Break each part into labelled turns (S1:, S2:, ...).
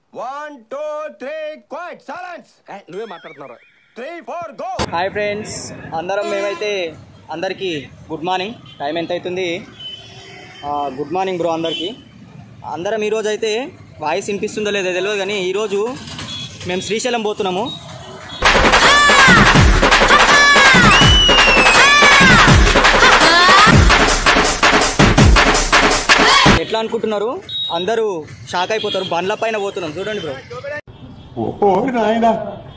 S1: One two three quiet silence
S2: నువ్వే మాట్లాడుతున్నావు
S1: three four go
S3: hi friends అందరం మేమైతే అందరికీ గుడ్ మార్నింగ్ టైం ఎంత అవుతుంది ఆ, గుడ్ మార్నింగ్ బ్రో అందరికీ అందరం ఈరోజు అయితే వాయిస్ వినిపిస్తుందో లేదో తెలియదు కానీ ఈరోజు మేము శ్రీశైలం పోతున్నాము ఎట్లా అనుకుంటున్నారు అందరూ షాక్ అయిపోతారు బండ్ల పైన పోతున్నాం చూడండి బ్రో
S4: ఓ నాయనా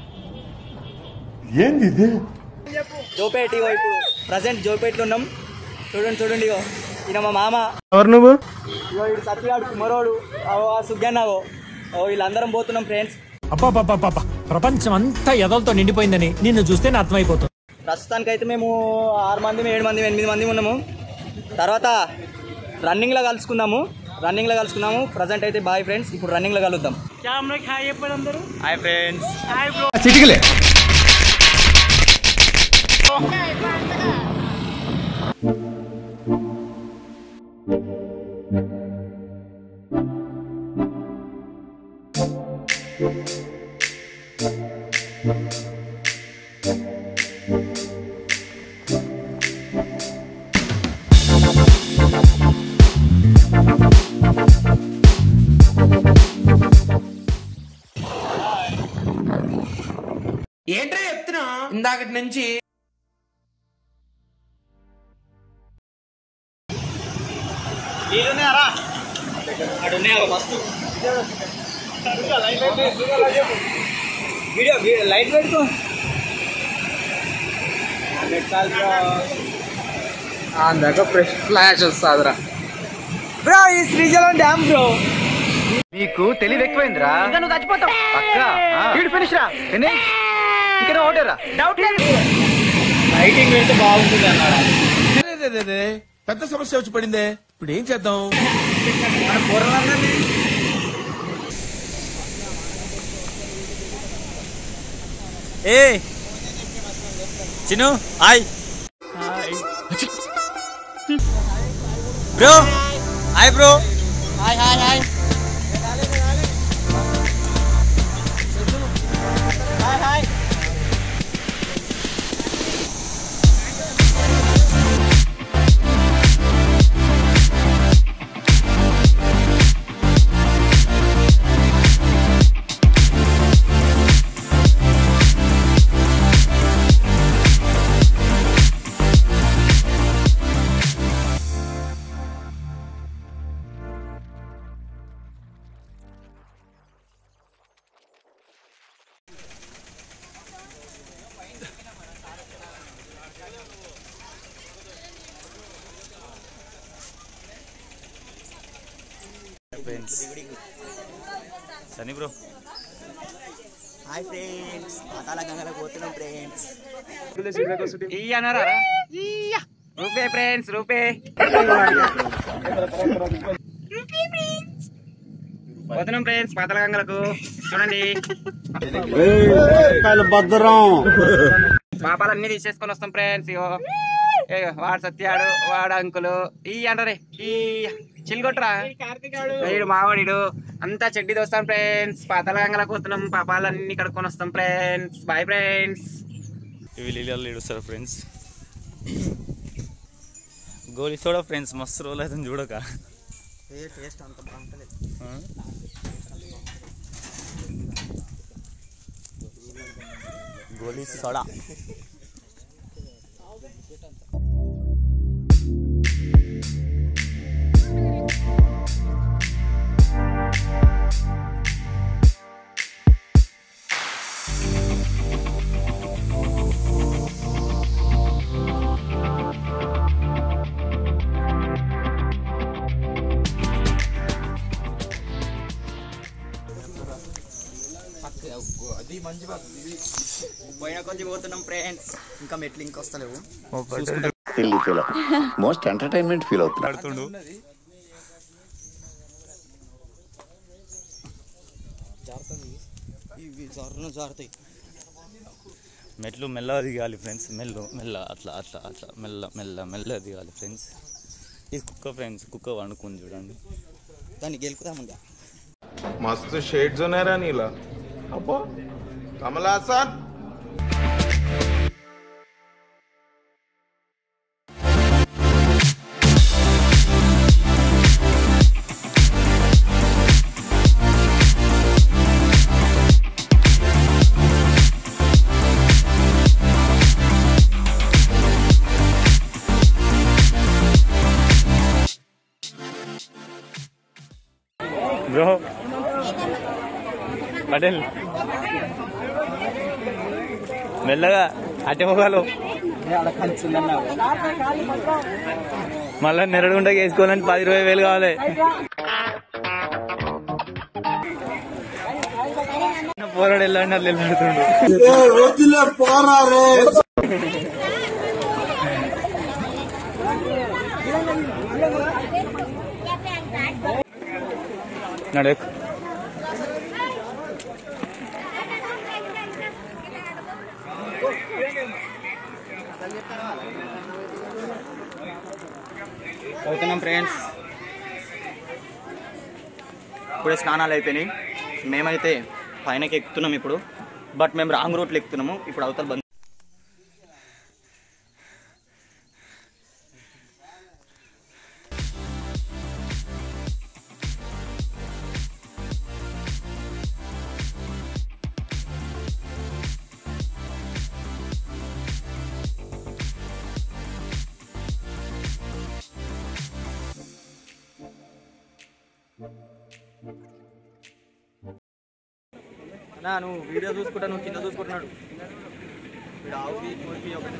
S4: ఏంది ఇది
S3: జోపేట ఇగో ఇప్పుడు ప్రజెంట్ జోపేటలో ఉన్నాం చూడండి చూడండి ఇగో ఈయన మా మామ
S5: ఎవరు నువ్వు
S3: ఇగో ఇడు సత్యగాడు కుమరోడు అవో ఆ సుగ్గన్నావో ఓ వీళ్ళందరం పోతున్నాం ఫ్రెండ్స్
S6: అబ్బాబ్బాబ్బా ప్రపంచం అంతా ఎదలతో నిండిపోయిందని నిన్ను చూస్తేనే అర్థమైపోతుంది
S3: ప్రస్తుతానికైతే మేము ఆరు మంది ఏడు మంది ఎనిమిది మంది ఉన్నాము తర్వాత రన్నింగ్లో కలుసుకుందాము రన్నింగ్లో కలుసుకుందాము ప్రజెంట్ అయితే బాయ్ ఫ్రెండ్స్ ఇప్పుడు రన్నింగ్లో కలుద్దాం హాయ్ ఫ్రెండ్స్
S5: చిటికలే
S2: ఏంట్రా చెప్తున్నా ఇందాకటి నుంచి
S3: వీడియో లైట్ పెట్టుకో
S2: అందాక ఫ్రెష్ ఫ్లాష్ వస్తుందిరా
S3: బ్రో ఈ శ్రీశైలం డ్యామ్ బ్రో
S5: నీకు తెలివి ఎక్కువైందిరా నువ్వు చచ్చిపోతావు ఫినిష్ రా ఫినిష్ ఇంకా ఓటేరా
S3: లైటింగ్ పెడితే బాగుంటుంది అన్నారా
S7: పెద్ద సమస్య వచ్చి పడిందే ఇప్పుడు ఏం చేద్దాం
S3: ఏ Chinu hi bro hi bro hi hi hi
S8: Sunny bro
S3: hi friends పాతాల గంగలో పోతున్నాం ఫ్రెండ్స్
S2: ఇయ్యనరా రూపే ఫ్రెండ్స్ రూపే పోతున్నాం ఫ్రెండ్స్ పాతల గంగలకు చూడండి పాపాలన్నీ తీసేసుకొని వస్తాం ఫ్రెండ్స్ ఇగో ఏ, వాడు సత్యాడు వాడు అంకులు ఈ అంటారే ఈ చిల్గొట్టరా వీడు మావాడిడు అంతా చెడ్డి దోస్తాం ఫ్రెండ్స్ పాతల గంగలకు పోతున్నాం పాపాలన్నీ కడుక్కొని వస్తాం ఫ్రెండ్స్ బాయ్ ఫ్రెండ్స్
S8: ఇవి లీలలో ఇడుస్తారు ఫ్రెండ్స్ గోలీ సోడా ఫ్రెండ్స్ మస్తు రోజులు అయితే చూడక
S3: టేస్ట్ అంత బాగుంటుంది
S8: ఆ? గోలీ సోడా
S3: పోయిన కొద్ది పోతున్నాం ఫ్రెండ్స్ ఇంకా మెట్లు ఇంకా వస్తలేవు
S4: feel feel most entertainment feel అవుతున్నా
S8: ఆడుతుండు
S3: ఇవి జర్రున జారుతాయి
S8: మెట్లు మెల్లగా దిగాలి ఫ్రెండ్స్ మెల్ల మెల్ల అట్లా అట్లా అట్లా మెల్ల మెల్ల మెల్ల దిగాలి ఫ్రెండ్స్ ఇది కుక్క ఫ్రెండ్స్ కుక్క వండుకుంది చూడండి
S3: దాన్ని గెలుకుదాం ఇంకా
S7: मस्त शेड जो नाही राणीला अप्पा कमला असा
S8: బ్రో పటేల్ మెల్లగా అటే మొగాలు మళ్ళా నెరడుగుంటకి వేసుకోవాలంటే పది ఇరవై వేలు కావాలి పోరాడు వెళ్ళండి అట్లా వెళ్ళాడుతుండు నడు
S3: అవుతున్నాం ఫ్రెండ్స్ ఇప్పుడే స్నానాలు అయిపోయినాయి మేమైతే పైనకి ఎక్కుతున్నాం ఇప్పుడు బట్ మేము రాంగ్ రూట్లో ఎక్కుతున్నాము ఇప్పుడు అవతల బంద్ నా నువ్వు వీడియో చూసుకుంటా నువ్వు కింద చూసుకుంటున్నాడు వీడు ఆవుకి కోడికి ఒకటి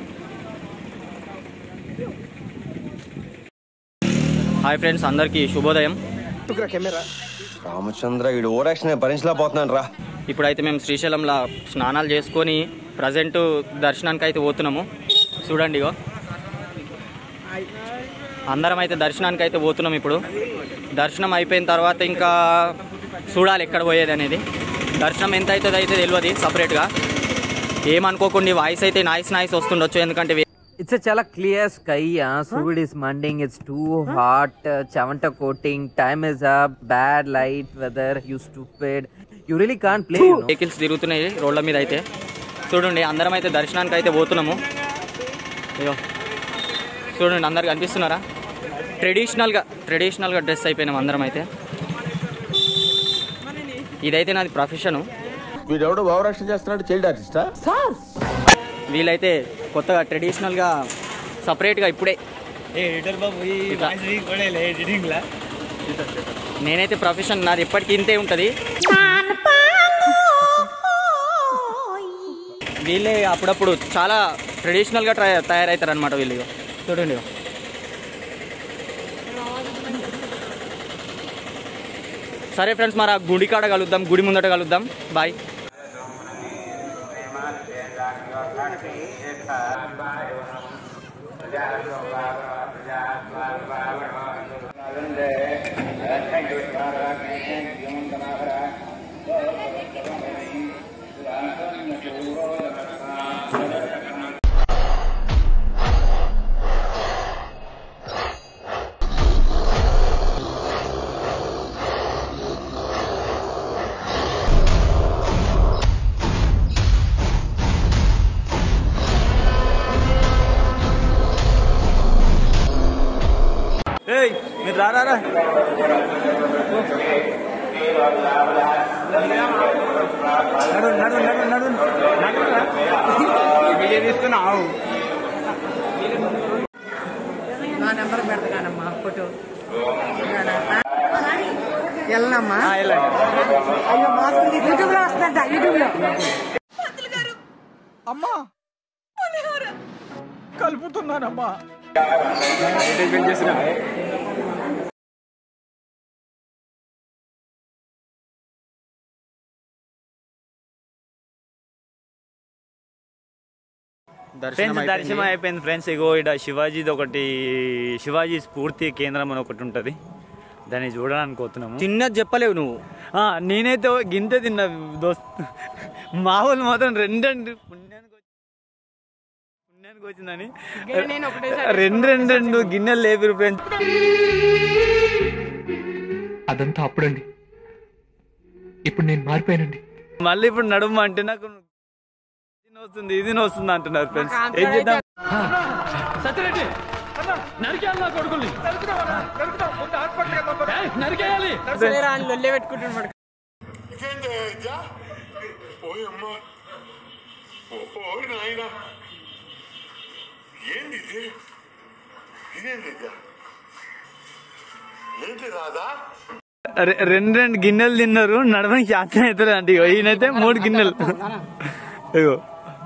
S3: హాయ్ ఫ్రెండ్స్ అందరికీ శుభోదయం
S1: రామచంద్ర ఈ ఓరాక్షన్ భరించలేకపోతున్నాను రా
S3: ఇప్పుడైతే మేము శ్రీశైలంలో స్నానాలు చేసుకొని ప్రజెంట్ దర్శనానికి అయితే పోతున్నాము చూడండి ఇగో అందరం అయితే దర్శనానికి అయితే పోతున్నాం ఇప్పుడు దర్శనం అయిపోయిన తర్వాత ఇంకా చూడాలి ఎక్కడ పోయేది అనేది దర్శనం ఎంత అవుతుంది అయితే తెలియదు సపరేట్గా ఏమనుకోకుండా వాయిస్ అయితే నాయిస్ నాయిస్ వస్తుండొచ్చు ఎందుకంటే
S9: It's a chala clear sky. Yeah. Sud is manding. It's too hot. Uh, chavanta coating. Time is up. Bad light. Weather. You stupid. You really can't play. You know?
S3: Vehicles తిరుగుతున్నాయి రోడ్ల మీద అయితే చూడండి అందరం అయితే దర్శనానికి అయితే పోతున్నాము అయ్యో చూడండి అందరు కనిపిస్తున్నారా ట్రెడిషనల్గా ట్రెడిషనల్గా డ్రెస్ అయిపోయినాం అందరం అయితే ఇదైతే నాది ప్రొఫెషను
S7: వీడెవడో భావరక్షణ చేస్తున్నాడు చైల్డ్ ఆర్టిస్టా
S3: వీళ్ళైతే కొత్తగా ట్రెడిషనల్గా సపరేట్గా ఇప్పుడే
S8: ఎడిటర్ బాబు ఈ
S3: ఇట్లా.
S8: వాయిస్ వీక్ కూడా ఎడిటింగ్లా
S3: నేనైతే ప్రొఫెషన్ నాది ఎప్పటికీ ఇంతే ఉంటుంది వీళ్ళే అప్పుడప్పుడు చాలా ట్రెడిషనల్గా ట్రై తయారవుతారు అనమాట వీళ్ళు ఇగో. చూడండి ఇగో. సరే ఫ్రెండ్స్ మరి ఆ గుడి కాడ కలుద్దాం గుడి ముందట కలుద్దాం బాయ్
S8: ఏయ్ మీరు రారా రా నడు నడు నడు నడు వీడియో తీస్తున్నావు
S10: నా నెంబర్ పెడతానమ్మా ఫోటో వెళ్ళనమ్మా అయ్యో మోసం యూట్యూబ్ లో వస్తుందంట యూట్యూబ్ లో
S6: అమ్మా కలుపుతున్నానమ్మా
S8: ఫ్రెండ్స్ దర్శనం అయిపోయింది ఫ్రెండ్స్ ఇగో ఇక్కడ శివాజీది ఒకటి శివాజీ స్ఫూర్తి కేంద్రం అని ఒకటి ఉంటుంది దాన్ని చూడడానికి పోతున్నాము
S3: చిన్నది చెప్పలేవు నువ్వు
S8: ఆ, నేనైతే ఓ గింత తిన్నా దోస్త్ మా వాళ్ళు మాత్రం రెండండి పుణ్యానికి వచ్చి- పుణ్యానికి వచ్చిందని రెండు రెండు రెండు గిన్నెలు లేపిరు ఫ్రెండ్స్
S6: అదంతా అప్పుడండి
S11: ఇప్పుడు నేను మారిపోయానండి
S8: మళ్ళీ ఇప్పుడు నడుము అంటే నాకు ఇది వస్తుంది ఇది వస్తుంది అంటున్నారు ఫ్రెండ్స్ ఏం చేద్దాం
S11: సత్యరెడ్డి నరికేయాలి కొడుకుల్ని నరికేయాలి
S10: లొల్లే పెట్టుకుంటున్నాడు
S12: ఏంది ఇది ఇదేంది ఇది ఏంటి రాదా
S8: రె- రెండు రెండు గిన్నెలు తిన్నారు నడవడానికి శాతం అవుతుంది అంటే ఇగో ఈయనైతే మూడు గిన్నెలు ఇగో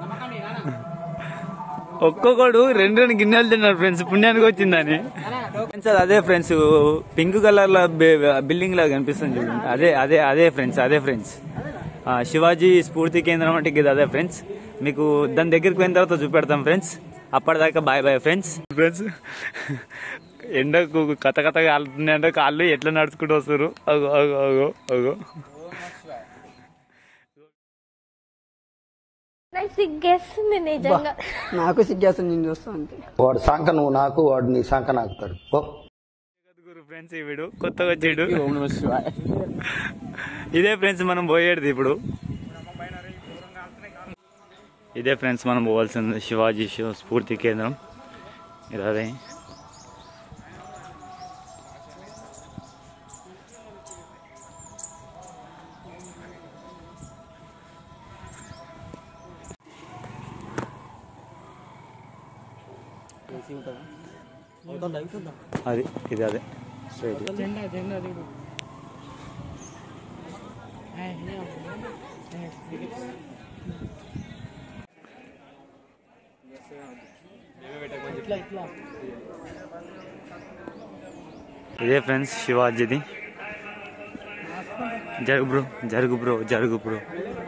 S8: ఒక్కొక్కడు రెండు రెండు గిన్నెలు తిన్నారు ఫ్రెండ్స్ పుణ్యానికి వచ్చిందని ఫ్రెండ్స్ అది అదే ఫ్రెండ్స్ పింక్ కలర్ లో బిల్డింగ్ లాగా కనిపిస్తుంది చూడండి అదే అదే అదే ఫ్రెండ్స్ అదే ఫ్రెండ్స్ ఆ, శివాజీ స్ఫూర్తి కేంద్రం అంటే ఇది అదే ఫ్రెండ్స్ మీకు దాని దగ్గరికి పోయిన తర్వాత చూపెడతాం ఫ్రెండ్స్ అప్పటిదాకా బాయ్ బాయ్ ఫ్రెండ్స్ ఫ్రెండ్స్ ఎండకు కథ కథ కాలుతున్నాయంటే కాళ్ళు ఎట్లా నడుచుకుంటూ వస్తారు అగో అగో అగో అగో
S13: నాకు సిగ్గేస్తుంది నిజంగా
S10: నాకు సిగ్గేస్తుంది నేను చూస్తా అంతే
S14: వాడు సంక నువ్వు నాకు వాడు నీ సంక నాకుతాడు పో.
S8: ఫ్రెండ్స్ ఈ వీడు కొత్తగా వచ్చాడు ఇదే ఫ్రెండ్స్ మనం పోయేది ఇప్పుడు ఇదే ఫ్రెండ్స్ మనం పోవాల్సింది శివాజీ శివ స్ఫూర్తి కేంద్రం ఇది అదే అది ఇది అదే స్ట్రైట్
S10: జెండా జెండా చూడు ఇట్లా ఇట్లా
S8: ఇదే ఫ్రెండ్స్ శివాజీది జరుగు బ్రో జరుగు బ్రో జరుగు బ్రో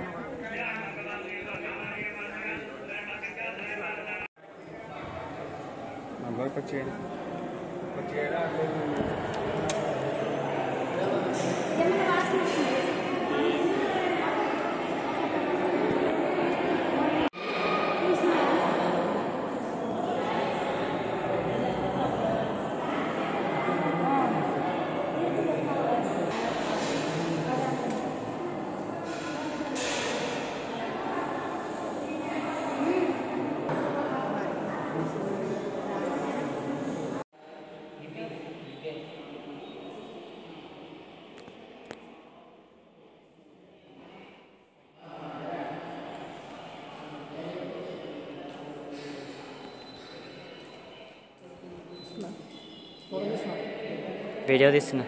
S8: వీడియో తీస్తున్నా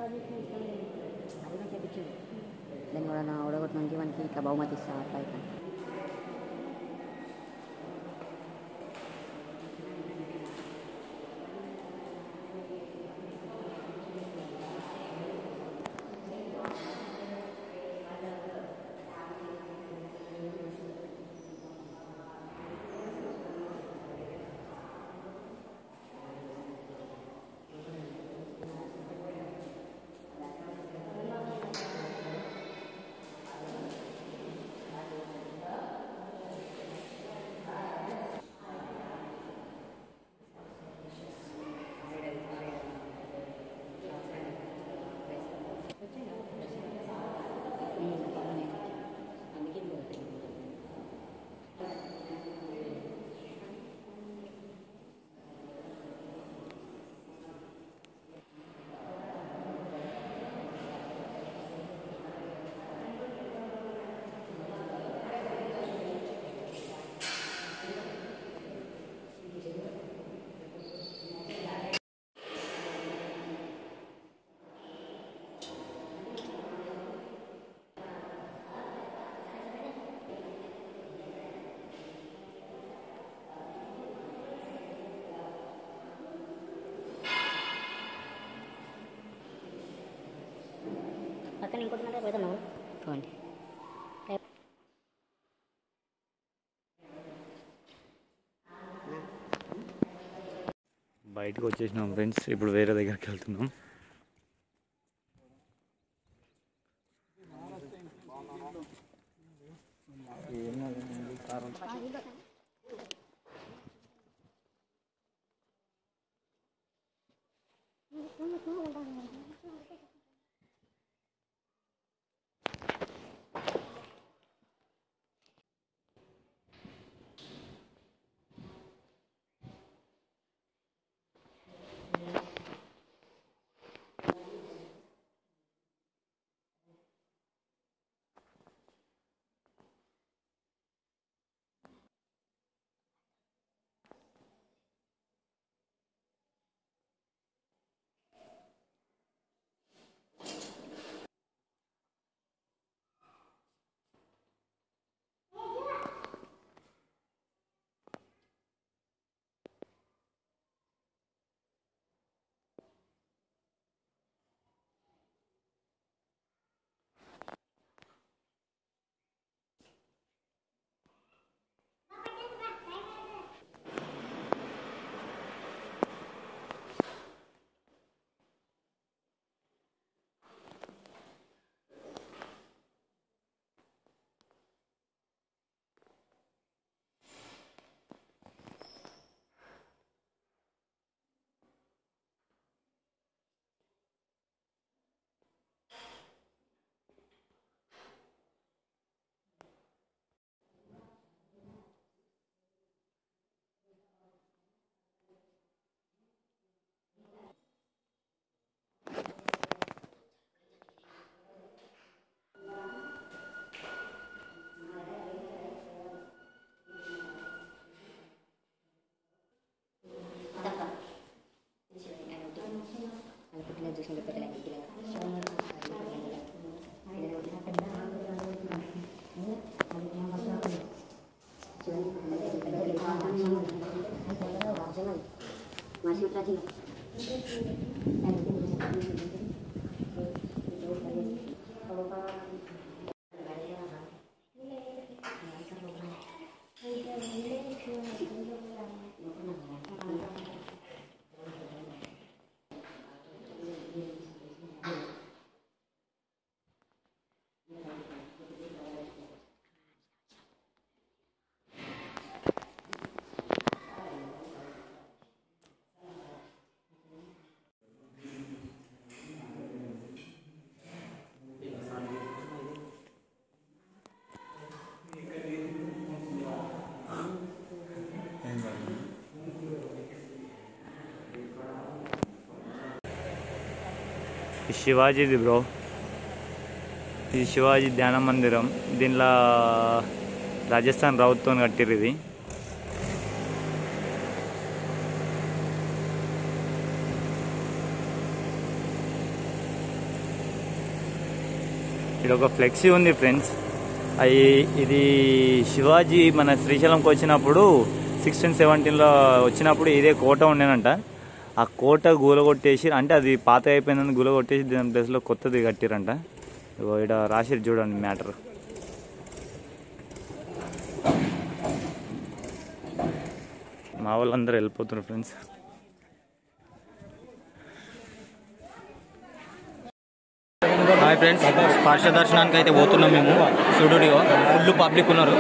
S15: దాన్ని ఎవడన్నా ఓడగొట్టినానికి మనకి ఇట్లా బహుమతి ఇస్తా అట్లా ఇట్లా పక్కన ఇంకోటి మాట పెడతాను చూడండి
S8: బయటకు వచ్చేసినాం ఫ్రెండ్స్ ఇప్పుడు వేరే దగ్గరికి వెళ్తున్నాం
S15: పుట్టిన చూసిన పెట్టలేదు
S8: ఈ శివాజీది బ్రో ఇది శివాజీ ధ్యాన మందిరం దీనిలో రాజస్థాన్ రావుతో కట్టిరు ఇది ఇక్కడ ఒక ఫ్లెక్సీ ఉంది ఫ్రెండ్స్ అవి ఇది శివాజీ మన శ్రీశైలంకి వచ్చినప్పుడు సిక్స్టీన్ సెవెంటీన్లో వచ్చినప్పుడు ఇదే కోట ఉండేనంట ఆ కోట గూలగొట్టేసి అంటే అది పాత అయిపోయిందని గూలగొట్టేసి దాని ప్లేస్లో కొత్తది కట్టిరంట ఇగో ఇక్కడ రాసిరు చూడండి మ్యాటర్ మా వాళ్ళందరూ వెళ్ళిపోతున్నారు ఫ్రెండ్స్
S3: హాయ్ ఫ్రెండ్స్ స్పర్శ దర్శనానికి అయితే పోతున్నాం మేము స్టూడియో ఫుల్ పబ్లిక్ ఉన్నారు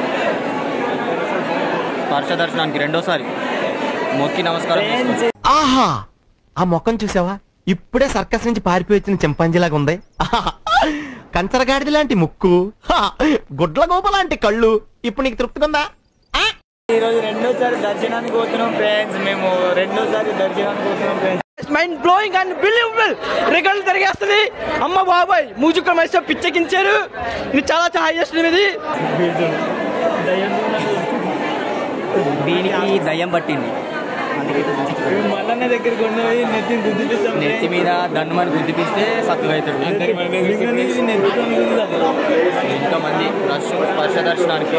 S3: స్పర్శ దర్శనానికి రెండోసారి మొక్కి నమస్కారం చేసుకో.
S16: ఆహా ఆ మొక్కను చూసావా ఇప్పుడే సర్కస్ నుంచి పారిపోయి వచ్చిన చింపాంజీలాగా ఉంది ఆహా! కంచరగాడిది లాంటి ముక్కు హా! గుడ్ల గోప లాంటి కళ్ళు ఇప్పుడు నీకు తృప్తిగా ఉందా
S8: ఈరోజు రెండోసారి దర్శనానికి పోతున్నాం ఫ్రెండ్స్ మేము రెండోసారి దర్శనానికి పోతున్నాం friends
S17: mind blowing unbelievable రికార్డులు తిరిగేస్తుంది అమ్మ బాబాయ్ మూజుక మైస పిచ్చెకించారు ఇది చాలా చాలా హైయెస్ట్ ఇది
S3: దీనికి దయ్యం పట్టింది
S8: మల్లన్న దగ్గరికి ఉన్నవి నెత్తి గుద్దిపిస్తాం
S3: నెత్తి మీద దండమని గుర్తిపిస్తే సత్తుగా అవుతాడు ఇంకా మంది రష్ స్పర్శ దర్శనానికి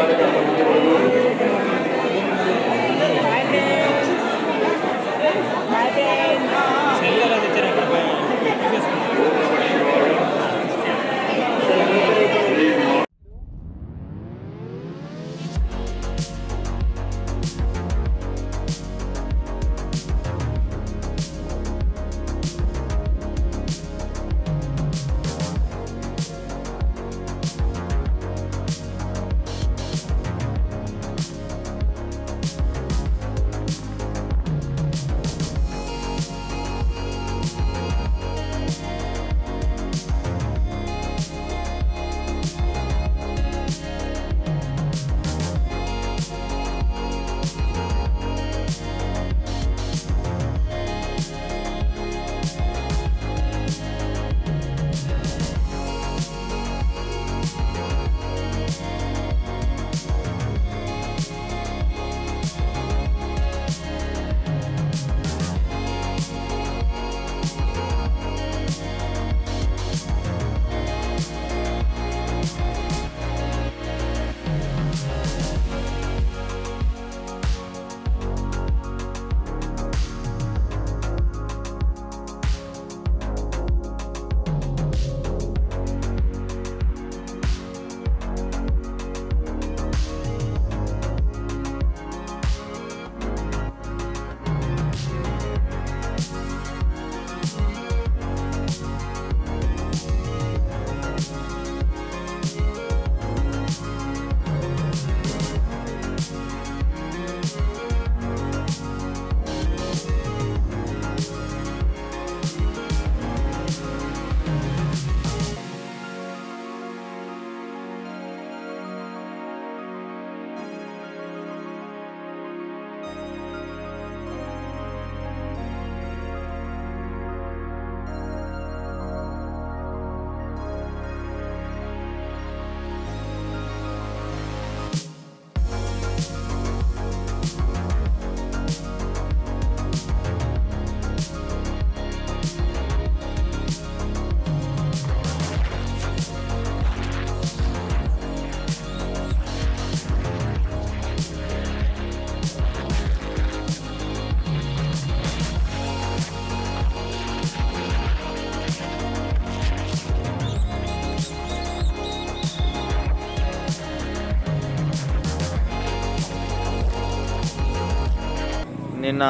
S3: నిన్న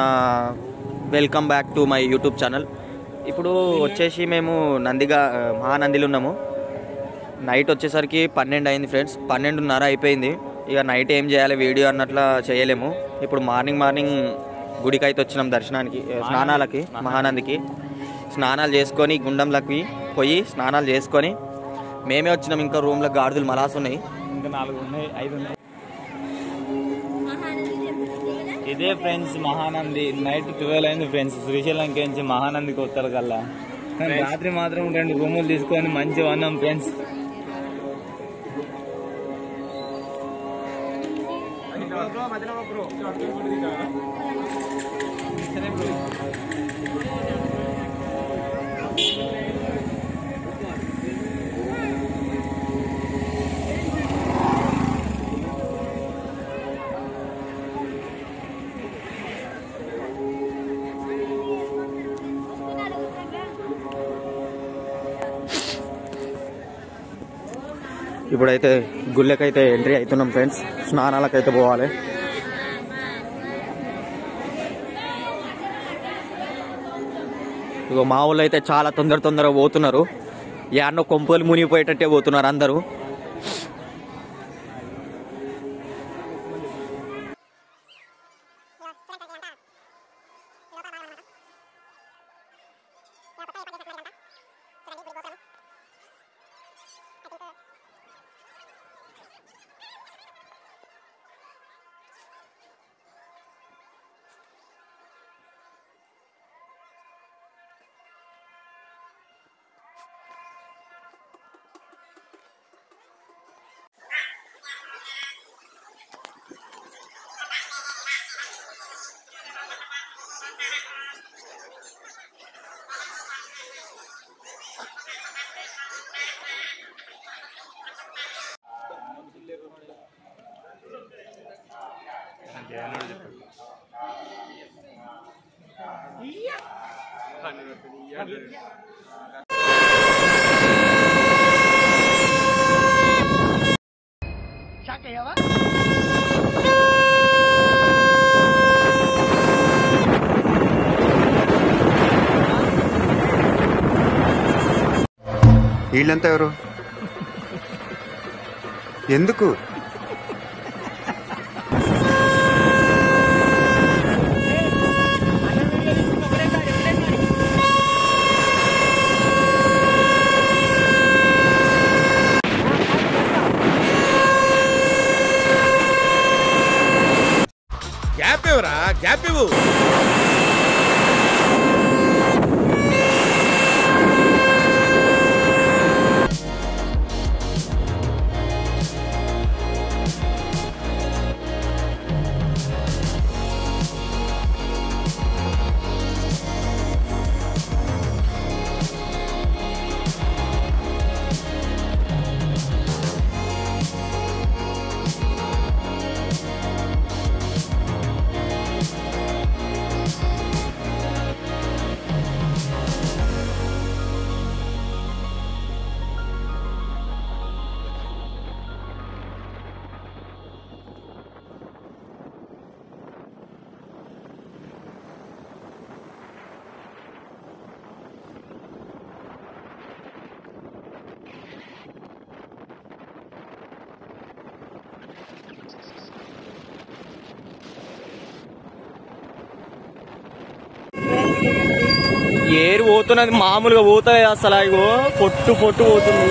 S3: welcome back to my YouTube channel ఇప్పుడు వచ్చేసి మేము నందిగా మహానందిలో ఉన్నాము నైట్ వచ్చేసరికి పన్నెండు అయింది ఫ్రెండ్స్ పన్నెండున్నర అయిపోయింది ఇక నైట్ ఏం చేయాలి వీడియో అన్నట్లా చేయలేము ఇప్పుడు మార్నింగ్ మార్నింగ్ గుడికి అయితే వచ్చినాం దర్శనానికి ఏ, స్నానాలకి మహానందికి స్నానాలు చేసుకొని గుండంలోకి పోయి స్నానాలు చేసుకొని మేమే వచ్చినాం ఇంకా రూమ్లో గాడిదలు మలాస్ ఉన్నాయి
S8: ఇంకా నాలుగు ఉన్నాయి ఐదు ఉన్నాయి ఇదే ఫ్రెండ్స్ మహానంది నైట్ ట్వెల్వ్ అయింది ఫ్రెండ్స్ శ్రీశైలంకి నుంచి మహానందికి వస్తారు కల్లా కానీ రాత్రి మాత్రం రెండు రూములు తీసుకొని మంచిగా ఉన్నాం ఫ్రెండ్స్
S3: ఇప్పుడైతే గుళ్ళకైతే ఎంట్రీ అవుతున్నాం ఫ్రెండ్స్ స్నానాలకైతే పోవాలి ఇగో మా ఊళ్ళో అయితే చాలా తొందర తొందరగా పోతున్నారు యాన్నో కొంపలు మునిగిపోయేటట్టే పోతున్నారు అందరూ
S18: వీళ్ళంతా ఎవరు ఎందుకు
S7: గ్యాప్ ఇవ్వరా గ్యాప్ ఇవ్వు
S3: ఏరు పోతున్నది మామూలుగా పోతుంది అసలు ఇగో పొట్టు పొట్టు పోతుంది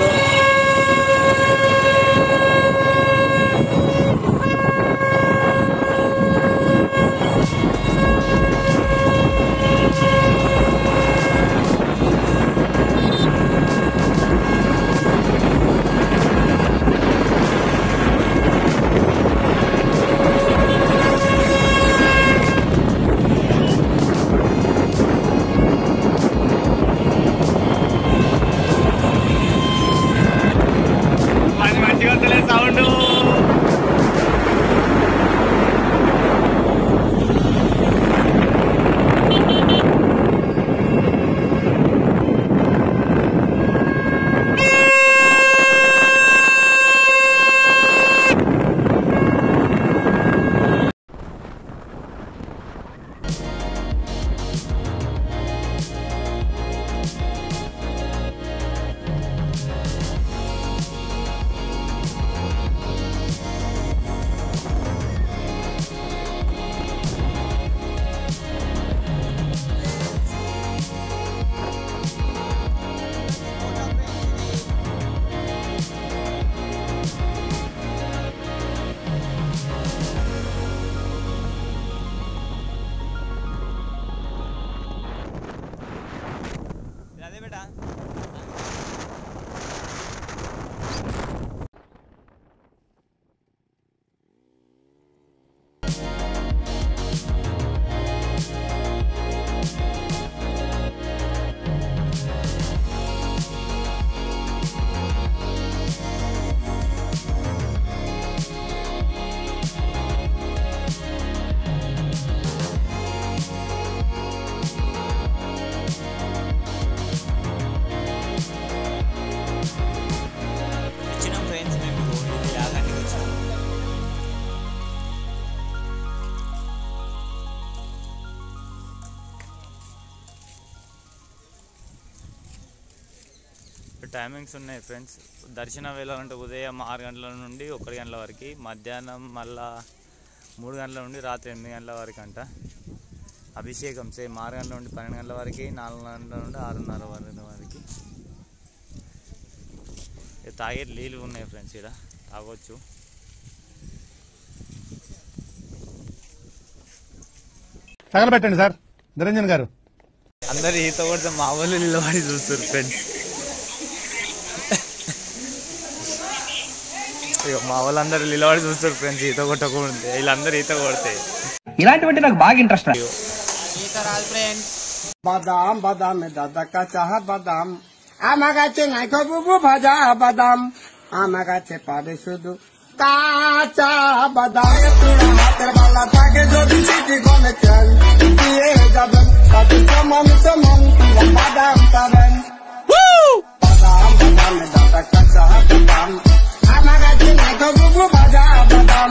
S8: టైమింగ్స్ ఉన్నాయి ఫ్రెండ్స్ దర్శనం వెళ్ళాలంటే ఉదయం ఆరు గంటల నుండి ఒకటి గంటల వరకు మధ్యాహ్నం మళ్ళా మూడు గంటల నుండి రాత్రి ఎనిమిది గంటల వరకు అంట అభిషేకం సేమ్ ఆరు గంటల నుండి పన్నెండు గంటల వరకు నాలుగు గంటల నుండి ఆరున్నర వరకు వరకు ఇక తాగే నీళ్ళు ఉన్నాయి ఫ్రెండ్స్ ఇక్కడ తాగొచ్చు
S19: తగలబెట్టండి సార్ నిరంజన్ గారు
S8: అందరు ఈత కొడితే మా వాళ్ళు నిలబడి చూస్తారు ఫ్రెండ్స్ ఇక మా వాళ్ళందరూ నిలబడి చూస్తారు ఫ్రెండ్స్ ఈత కొట్టకూడదు వీళ్ళందరూ ఈత కొడతాయి
S17: ఇలాంటివంటే నాకు బాగా ఇంట్రెస్ట్
S10: বাদাম বাদাম দাদা কাঁচা বাদাম আমার কাছে নাই বুবু ভাজা বাদাম আমার কাছে পাবে শুধু কাঁচা বাদাম তোরা হাতের বালা থাকে যদি সিটি গলে চান দিয়ে যাবেন তাতে সমান সমান তোরা বাদাম পাবেন বাদাম বাদাম দাদা কাঁচা বাদাম আমার কাছে নাই বুবু ভাজা বাদাম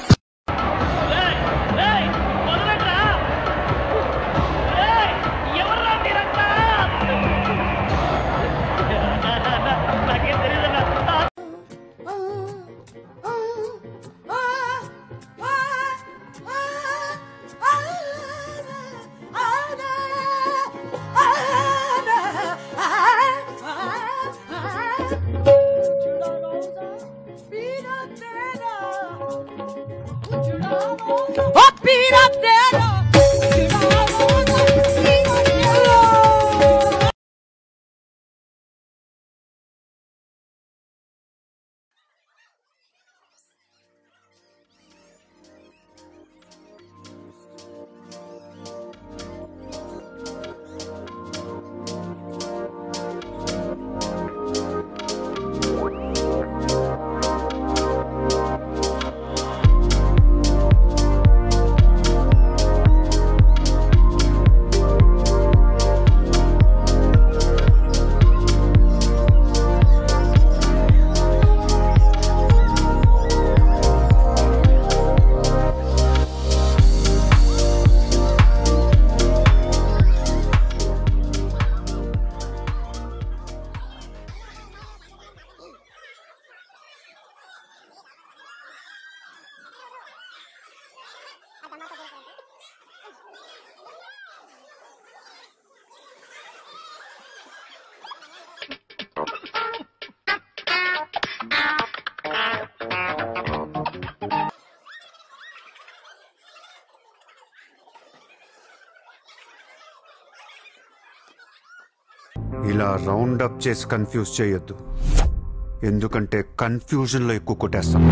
S18: ఇలా రౌండ్ అప్ చేసి కన్ఫ్యూజ్ చేయొద్దు ఎందుకంటే కన్ఫ్యూజన్లో ఎక్కువ కొట్టేస్తాం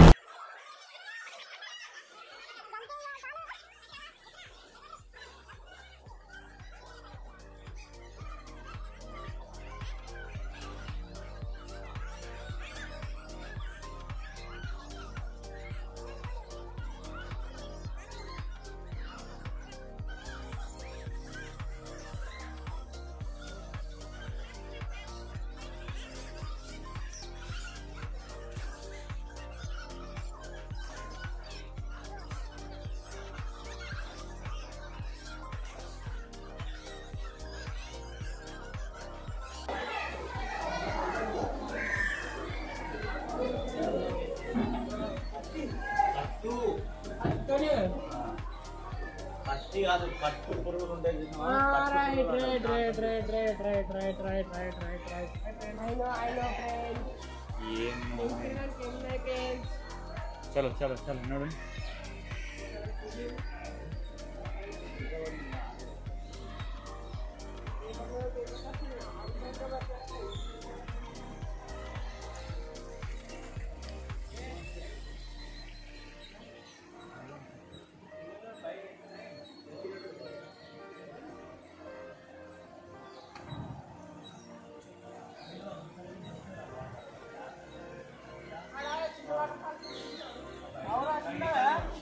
S3: పత్తి కాదు పట్టు పురుగులు ఉంటాయి చూసినావా? పట్టు
S10: రైట్
S3: పురుగులు
S10: right right right right right right right right right right I know I know friends
S8: చలో చలో చలో నడు
S10: అవునా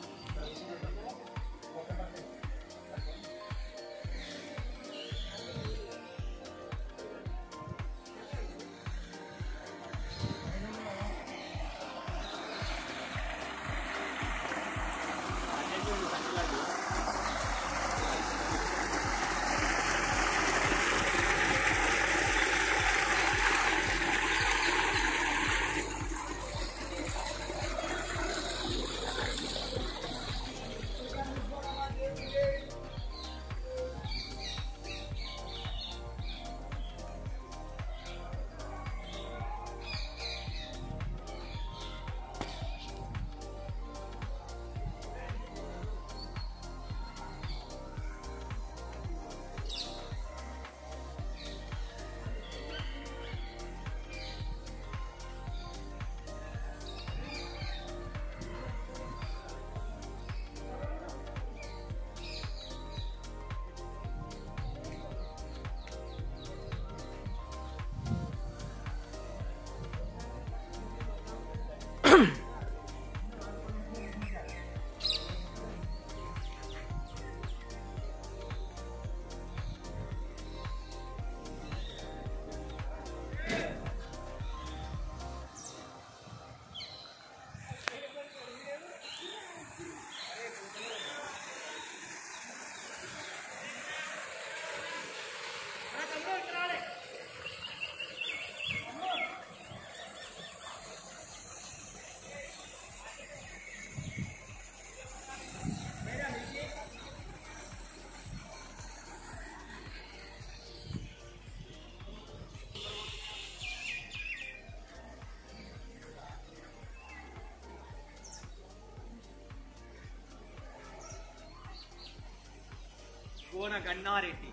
S3: కోన గన్నారెడ్డి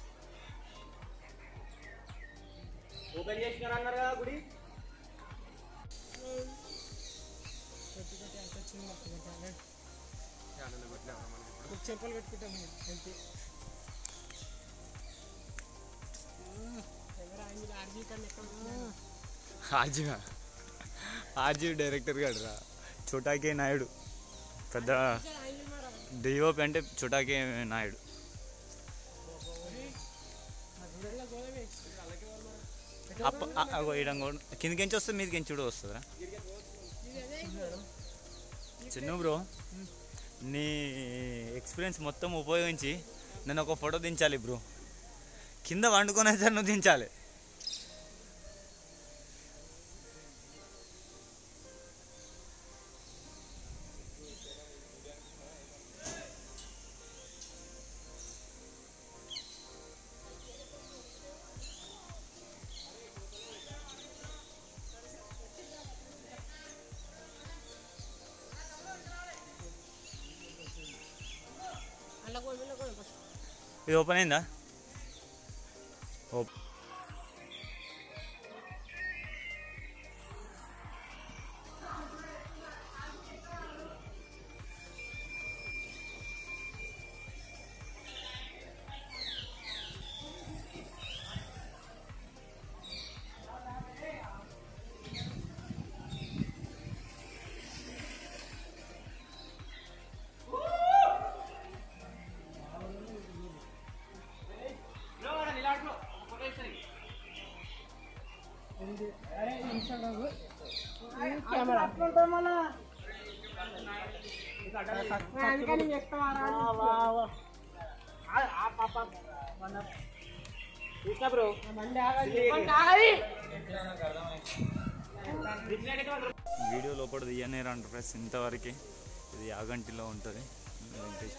S3: ఓపెన్ చేసినారు అన్నారు కదా గుడి
S10: చెప్పులు పెట్టుకుంటాం అంతే ఎవరు ఆయన ఆర్జీ కన్నా ఎక్కడ
S8: ఆర్జీవ ఆర్జీవి డైరెక్టర్ గారు రా చోటాకే నాయుడు పెద్ద డిఓపి అంటే చోటాకే నాయుడు అప్ప అ- అగో ఈడంగా ఉన్న- కిందికించి వస్తే మీదికించి కూడా వస్తుందా చిన్న బ్రో నీ ఎక్స్పీరియన్స్ మొత్తం ఉపయోగించి నేను ఒక ఫోటో దించాలి బ్రో కింద వండుకొని అయితే నువ్వు దించాలి
S10: అలా పోయి వెళ్ళ పోయి
S8: ఇది ఓపెన్ అయిందా ఓప్
S10: కెమెరా అందుకని
S3: బ్రో
S8: వీడియో లోపల తీయనేరు అంటారు ఫ్రెండ్స్ ఇంతవరకు ఇది యాగంటిలో ఉంటుంది వెంకటేష్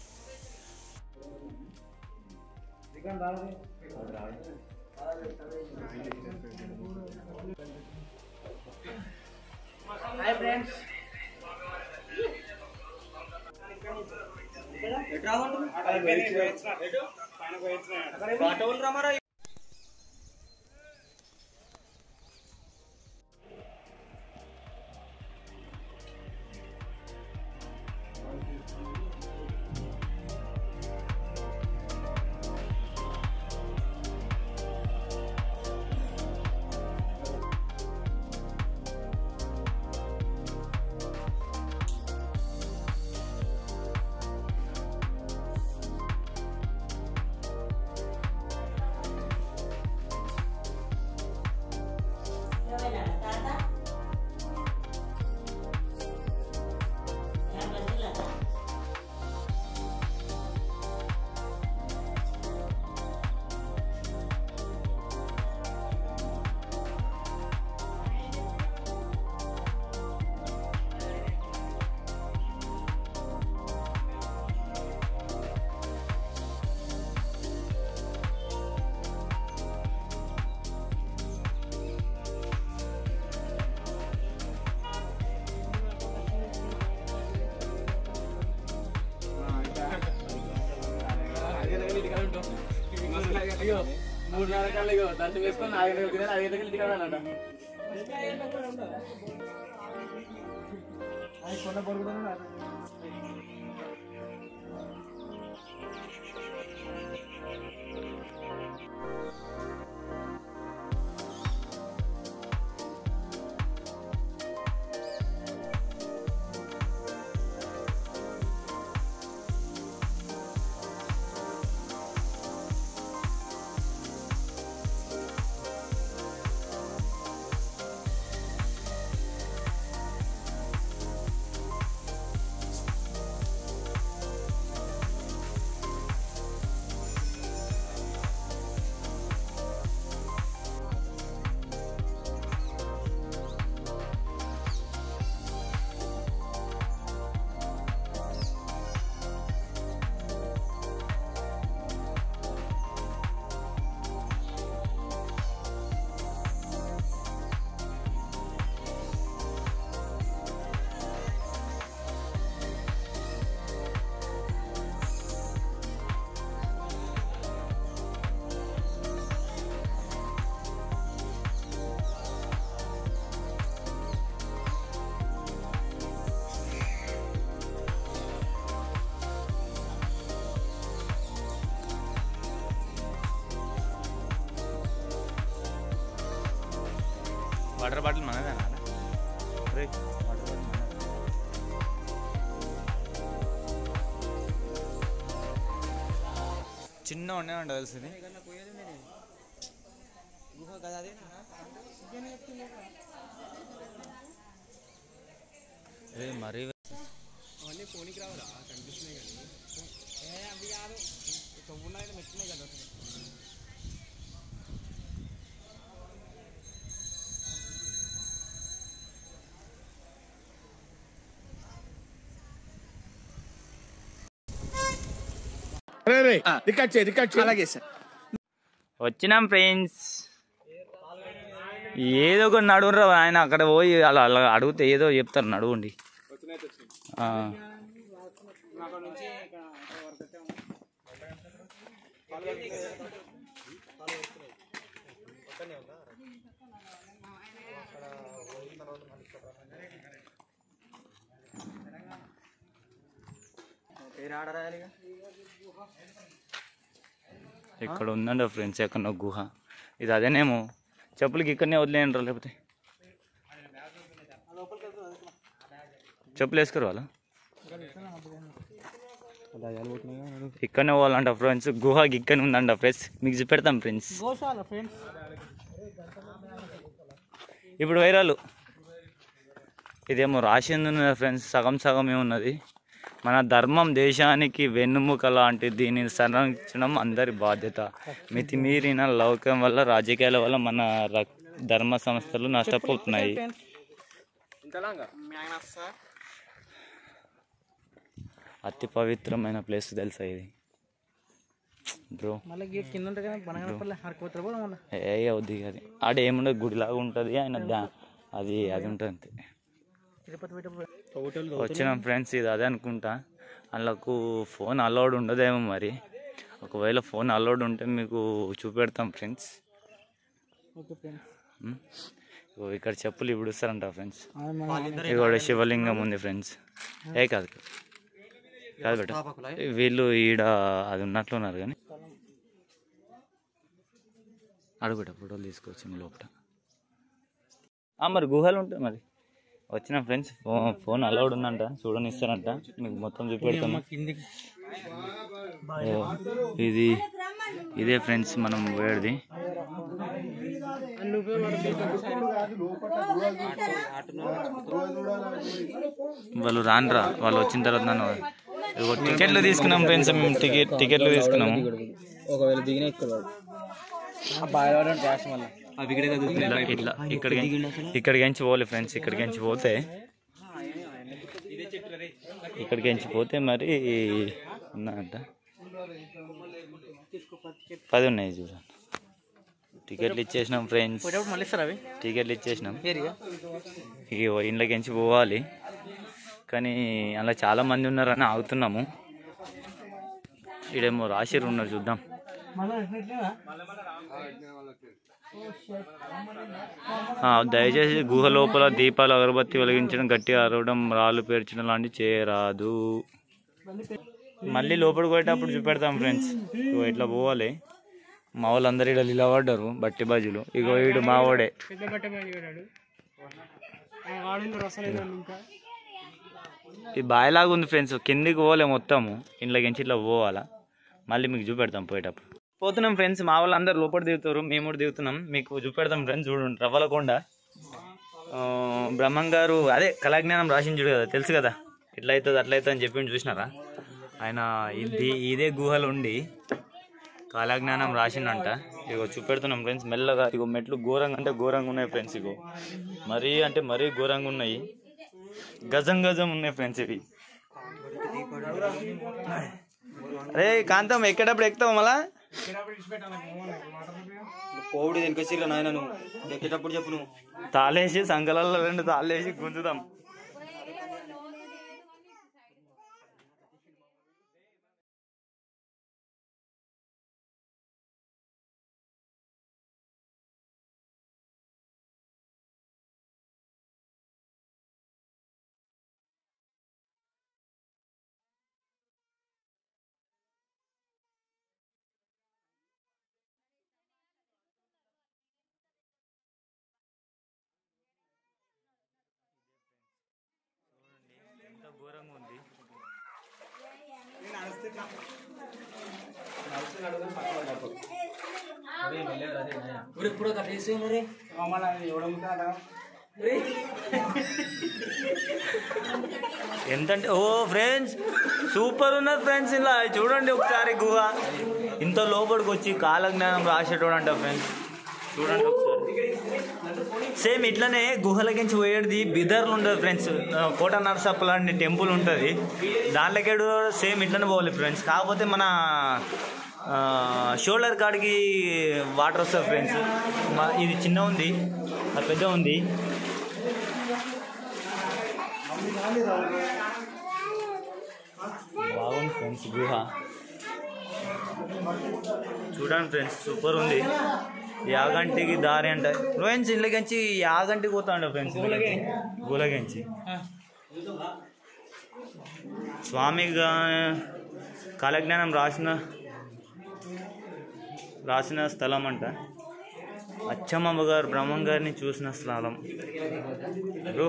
S3: హాయ్ ఫ్రెండ్స్ ఎట్లా ఉంటుంది రమారా
S17: మూడున్నర కళ్ళు ఇగో దర్శనం వేసుకొని నాలుగు గంటలకు తినాలి ఐదు గంటలకు ఇంటికి వెళ్ళాలంట కొన్న పొరుగుతున్నాడు
S10: ఆ
S8: వాటర్ బాటిల్ మనదేనా రే, వాటర్ బాటిల్ మనదే. చిన్న ఉండేవంట తెలిసింది ఏ మరీ
S2: అవన్నీ ఫోన్కి రావురా కనిపిస్తున్నాయి కానీ ఏ అవి కాదు కొవ్వున్నాయి మెచ్చినాయి కదా అసలు
S19: రికార్డ్ చేయి రికార్డ్ చేయి
S2: అలాగే సార్
S8: వచ్చినాం ఫ్రెండ్స్ ఏదో ఒక నడువురా ఆయన అక్కడ పోయి అలా అలా అడిగితే ఏదో చెప్తారు నడువుండి ఆ. ఇక్కడ ఉందండి ఫ్రెండ్స్ ఎక్కడ గుహ ఇది అదేనేమో చెప్పులకి ఇక్కడనే వదిలేయండి లేకపోతే చెప్పులు వేసుకోరు వాళ్ళ ఇక్కడనే పోవాలంట ఫ్రెండ్స్ గుహ ఇక్కడనే ఉందంట ఫ్రెండ్స్ మీకు చూపెడతాం ఫ్రెండ్స్
S17: గోశాల ఫ్రెండ్స్
S8: ఇప్పుడు వైరాలు ఇదేమో రాసింది ఉన్నది ఫ్రెండ్స్ సగం సగమే ఉన్నది మన ధర్మం దేశానికి వెన్నుముక లాంటి దీనిని సంరక్షించడం అందరి బాధ్యత మితిమీరిన లౌక్యం వల్ల రాజకీయాల వల్ల మన రక్- ధర్మ సంస్థలు నష్టపోతున్నాయి అతి పవిత్రమైన ప్లేస్ తెలుసా ఇది బ్రో
S17: మళ్ళీ గేట్ కింద ఉంటుంది కదా బనగనపల్లి హరకపోతారు పోదాం మళ్ళీ
S8: ఏ అవుద్ది అది ఆడ ఏముండదు గుడిలాగా ఉంటుంది ఆయన దా అది అది ఉంటుంది అంతే
S17: తిరుపతి పోయేటప్పుడు
S8: వచ్చినాం ఫ్రెండ్స్ ఇది అదే అనుకుంటా వాళ్ళకు ఫోన్ అలౌడ్ ఉండదేమో మరి ఒకవేళ ఫోన్ అలౌడ్ ఉంటే మీకు చూపెడతాం ఫ్రెండ్స్
S17: ఓకే ఫ్రెండ్స్
S8: ఉమ్. ఇగో ఇక్కడ చెప్పులు ఇప్పుడు ఇస్తారంట ఫ్రెండ్స్
S17: ఆ, మన-
S8: ఇక్కడ శివలింగం ఉంది ఫ్రెండ్స్ ఏ కాదు కాదు బెట వీళ్ళు ఈడ అది ఉన్నట్లున్నారు కానీ అడుగుట ఫోటోలు తీసుకొచ్చింది లోపల ఆ, మరి గుహలు ఉంటాయి మరి వచ్చిన ఫ్రెండ్స్ ఫోన్ ఫోన్ అలౌడ్ ఉందంట చూడని ఇస్తారంట మీకు మొత్తం చూపెడతాము
S17: కిందికి
S8: ఓ, ఇది ఇదే ఫ్రెండ్స్ మనం వేడిది వాళ్ళు రానురా వాళ్ళు వచ్చిన తర్వాత నన్ను ఇదిగో టికెట్లు తీసుకున్నాం ఫ్రెండ్స్ మేము టికెట్ టికెట్లు తీసుకున్నాము
S3: ఒకవేళ దిగిన ఇక్కడ బాగా క్యాష్ మళ్ళీ అవి ఇక్కడే
S8: ఇట్లా ఇట్లా ఇక్కడికి ఇక్కడికి ఎంచి పోలే ఫ్రెండ్స్ ఇక్కడికి ఎంచి పోతే ఇక్కడికి ఎంచి పోతే మరి ఉన్నాయంట పది ఉన్నాయి చూడండి టికెట్లు ఇచ్చేసినాం ఫ్రెండ్స్
S17: పోయేటప్పుడు మళ్ళీ ఇస్తారు అవి
S8: టికెట్లు ఇచ్చేసినాం
S17: ఏరియా
S8: ఇక ఇంట్లోకి ఎంచి పోవాలి కానీ అలా చాలా మంది ఉన్నారని ఆగుతున్నాము ఈడేమో రాసిరు ఉన్నారు చూద్దాం
S17: మళ్ళీ ఎట్లా
S8: ఆ, దయచేసి గుహ లోపల దీపాలు అగరబత్తి వెలిగించడం గట్టిగా అరవడం రాళ్ళు పేర్చడం లాంటివి చేయరాదు మళ్ళీ లోపలికి పోయేటప్పుడు చూపెడతాం ఫ్రెండ్స్ ఇగో ఇట్లా పోవాలి మా వాళ్ళందరూ ఇక్కడ నిలబడ్డారు బట్టి బాజీలు ఇగో వీడు మావాడే
S17: పెద్ద బట్ట మీద చూడాడు వాడింది రసలేదు ఇంకా
S8: ఈ బాయిలాగా ఉంది ఫ్రెండ్స్ కిందికి పోలే మొత్తము ఇంట్లోకి ఇట్లా పోవాలా మళ్ళీ మీకు చూపెడతాం పోయేటప్పుడు పోతున్నాం ఫ్రెండ్స్ మా వాళ్ళు అందరు లోపల దిగుతారు మేము కూడా దిగుతున్నాం మీకు చూపెడతాం ఫ్రెండ్స్ చూడండి రవ్వలకొండ ఆ, బ్రహ్మం గారు అదే కళాజ్ఞానం రాసింది చూడు కదా తెలుసు కదా ఇట్లా అవుతుంది అట్లా అవుతుంది అని చెప్పి చూసినారా ఆయన ఇది ఇదే గుహలు ఉండి కాలజ్ఞానం రాసిండంట ఇగో చూపెడుతున్నాం ఫ్రెండ్స్ మెల్లగా ఇగో మెట్లు ఘోరంగా అంటే ఘోరంగా ఉన్నాయి ఫ్రెండ్స్ ఇగో మరీ అంటే మరీ ఘోరంగా ఉన్నాయి గజం గజం ఉన్నాయి ఫ్రెండ్స్ ఇవి అరే కాంతం ఎక్కేటప్పుడు ఎక్కుతావు మళ్ళా
S3: కోవిడ్ దీనికి వచ్చి నాయన నువ్వు ఎక్కేటప్పుడు చెప్పు నువ్వు
S8: తాళేసి సంకలలో రెండు తాళేసి గుంజుదాం
S17: ఇప్పుడు ఒక టేస్ట్ మరి
S8: ఎంతంటే ఓ ఫ్రెండ్స్ సూపర్ ఉన్నది ఫ్రెండ్స్ ఇలా చూడండి ఒకసారి గుహ ఇంత లోపలికి వచ్చి కాలజ్ఞానం రాసేటోడు అంట ఫ్రెండ్స్ చూడండి ఒకసారి సేమ్ ఇట్లనే గుహలకించి పోయేది బిదర్లు ఉంటుంది ఫ్రెండ్స్ ఆ, కోట నరసప్ప లాంటి టెంపుల్ ఉంటుంది దాంట్లోకేడు సేమ్ ఇట్లనే పోవాలి ఫ్రెండ్స్ కాకపోతే మన షోల్డర్ కాడికి వాటర్ వస్తుంది ఫ్రెండ్స్ మా ఇది చిన్న ఉంది అది పెద్ద ఉంది బాగుంది ఫ్రెండ్స్ గుహ చూడండి ఫ్రెండ్స్ సూపర్ ఉంది యాగంటికి దారి అంట ఫ్రెండ్స్ ఇళ్ళకించి యాగంటికి పోతా ఉండ ఫ్రెండ్స్ గులగించి స్వామి గా- కాలజ్ఞానం రాసిన రాసిన స్థలం అంట అచ్చమ్మ గారు బ్రహ్మం గారిని చూసిన స్థలం బ్రో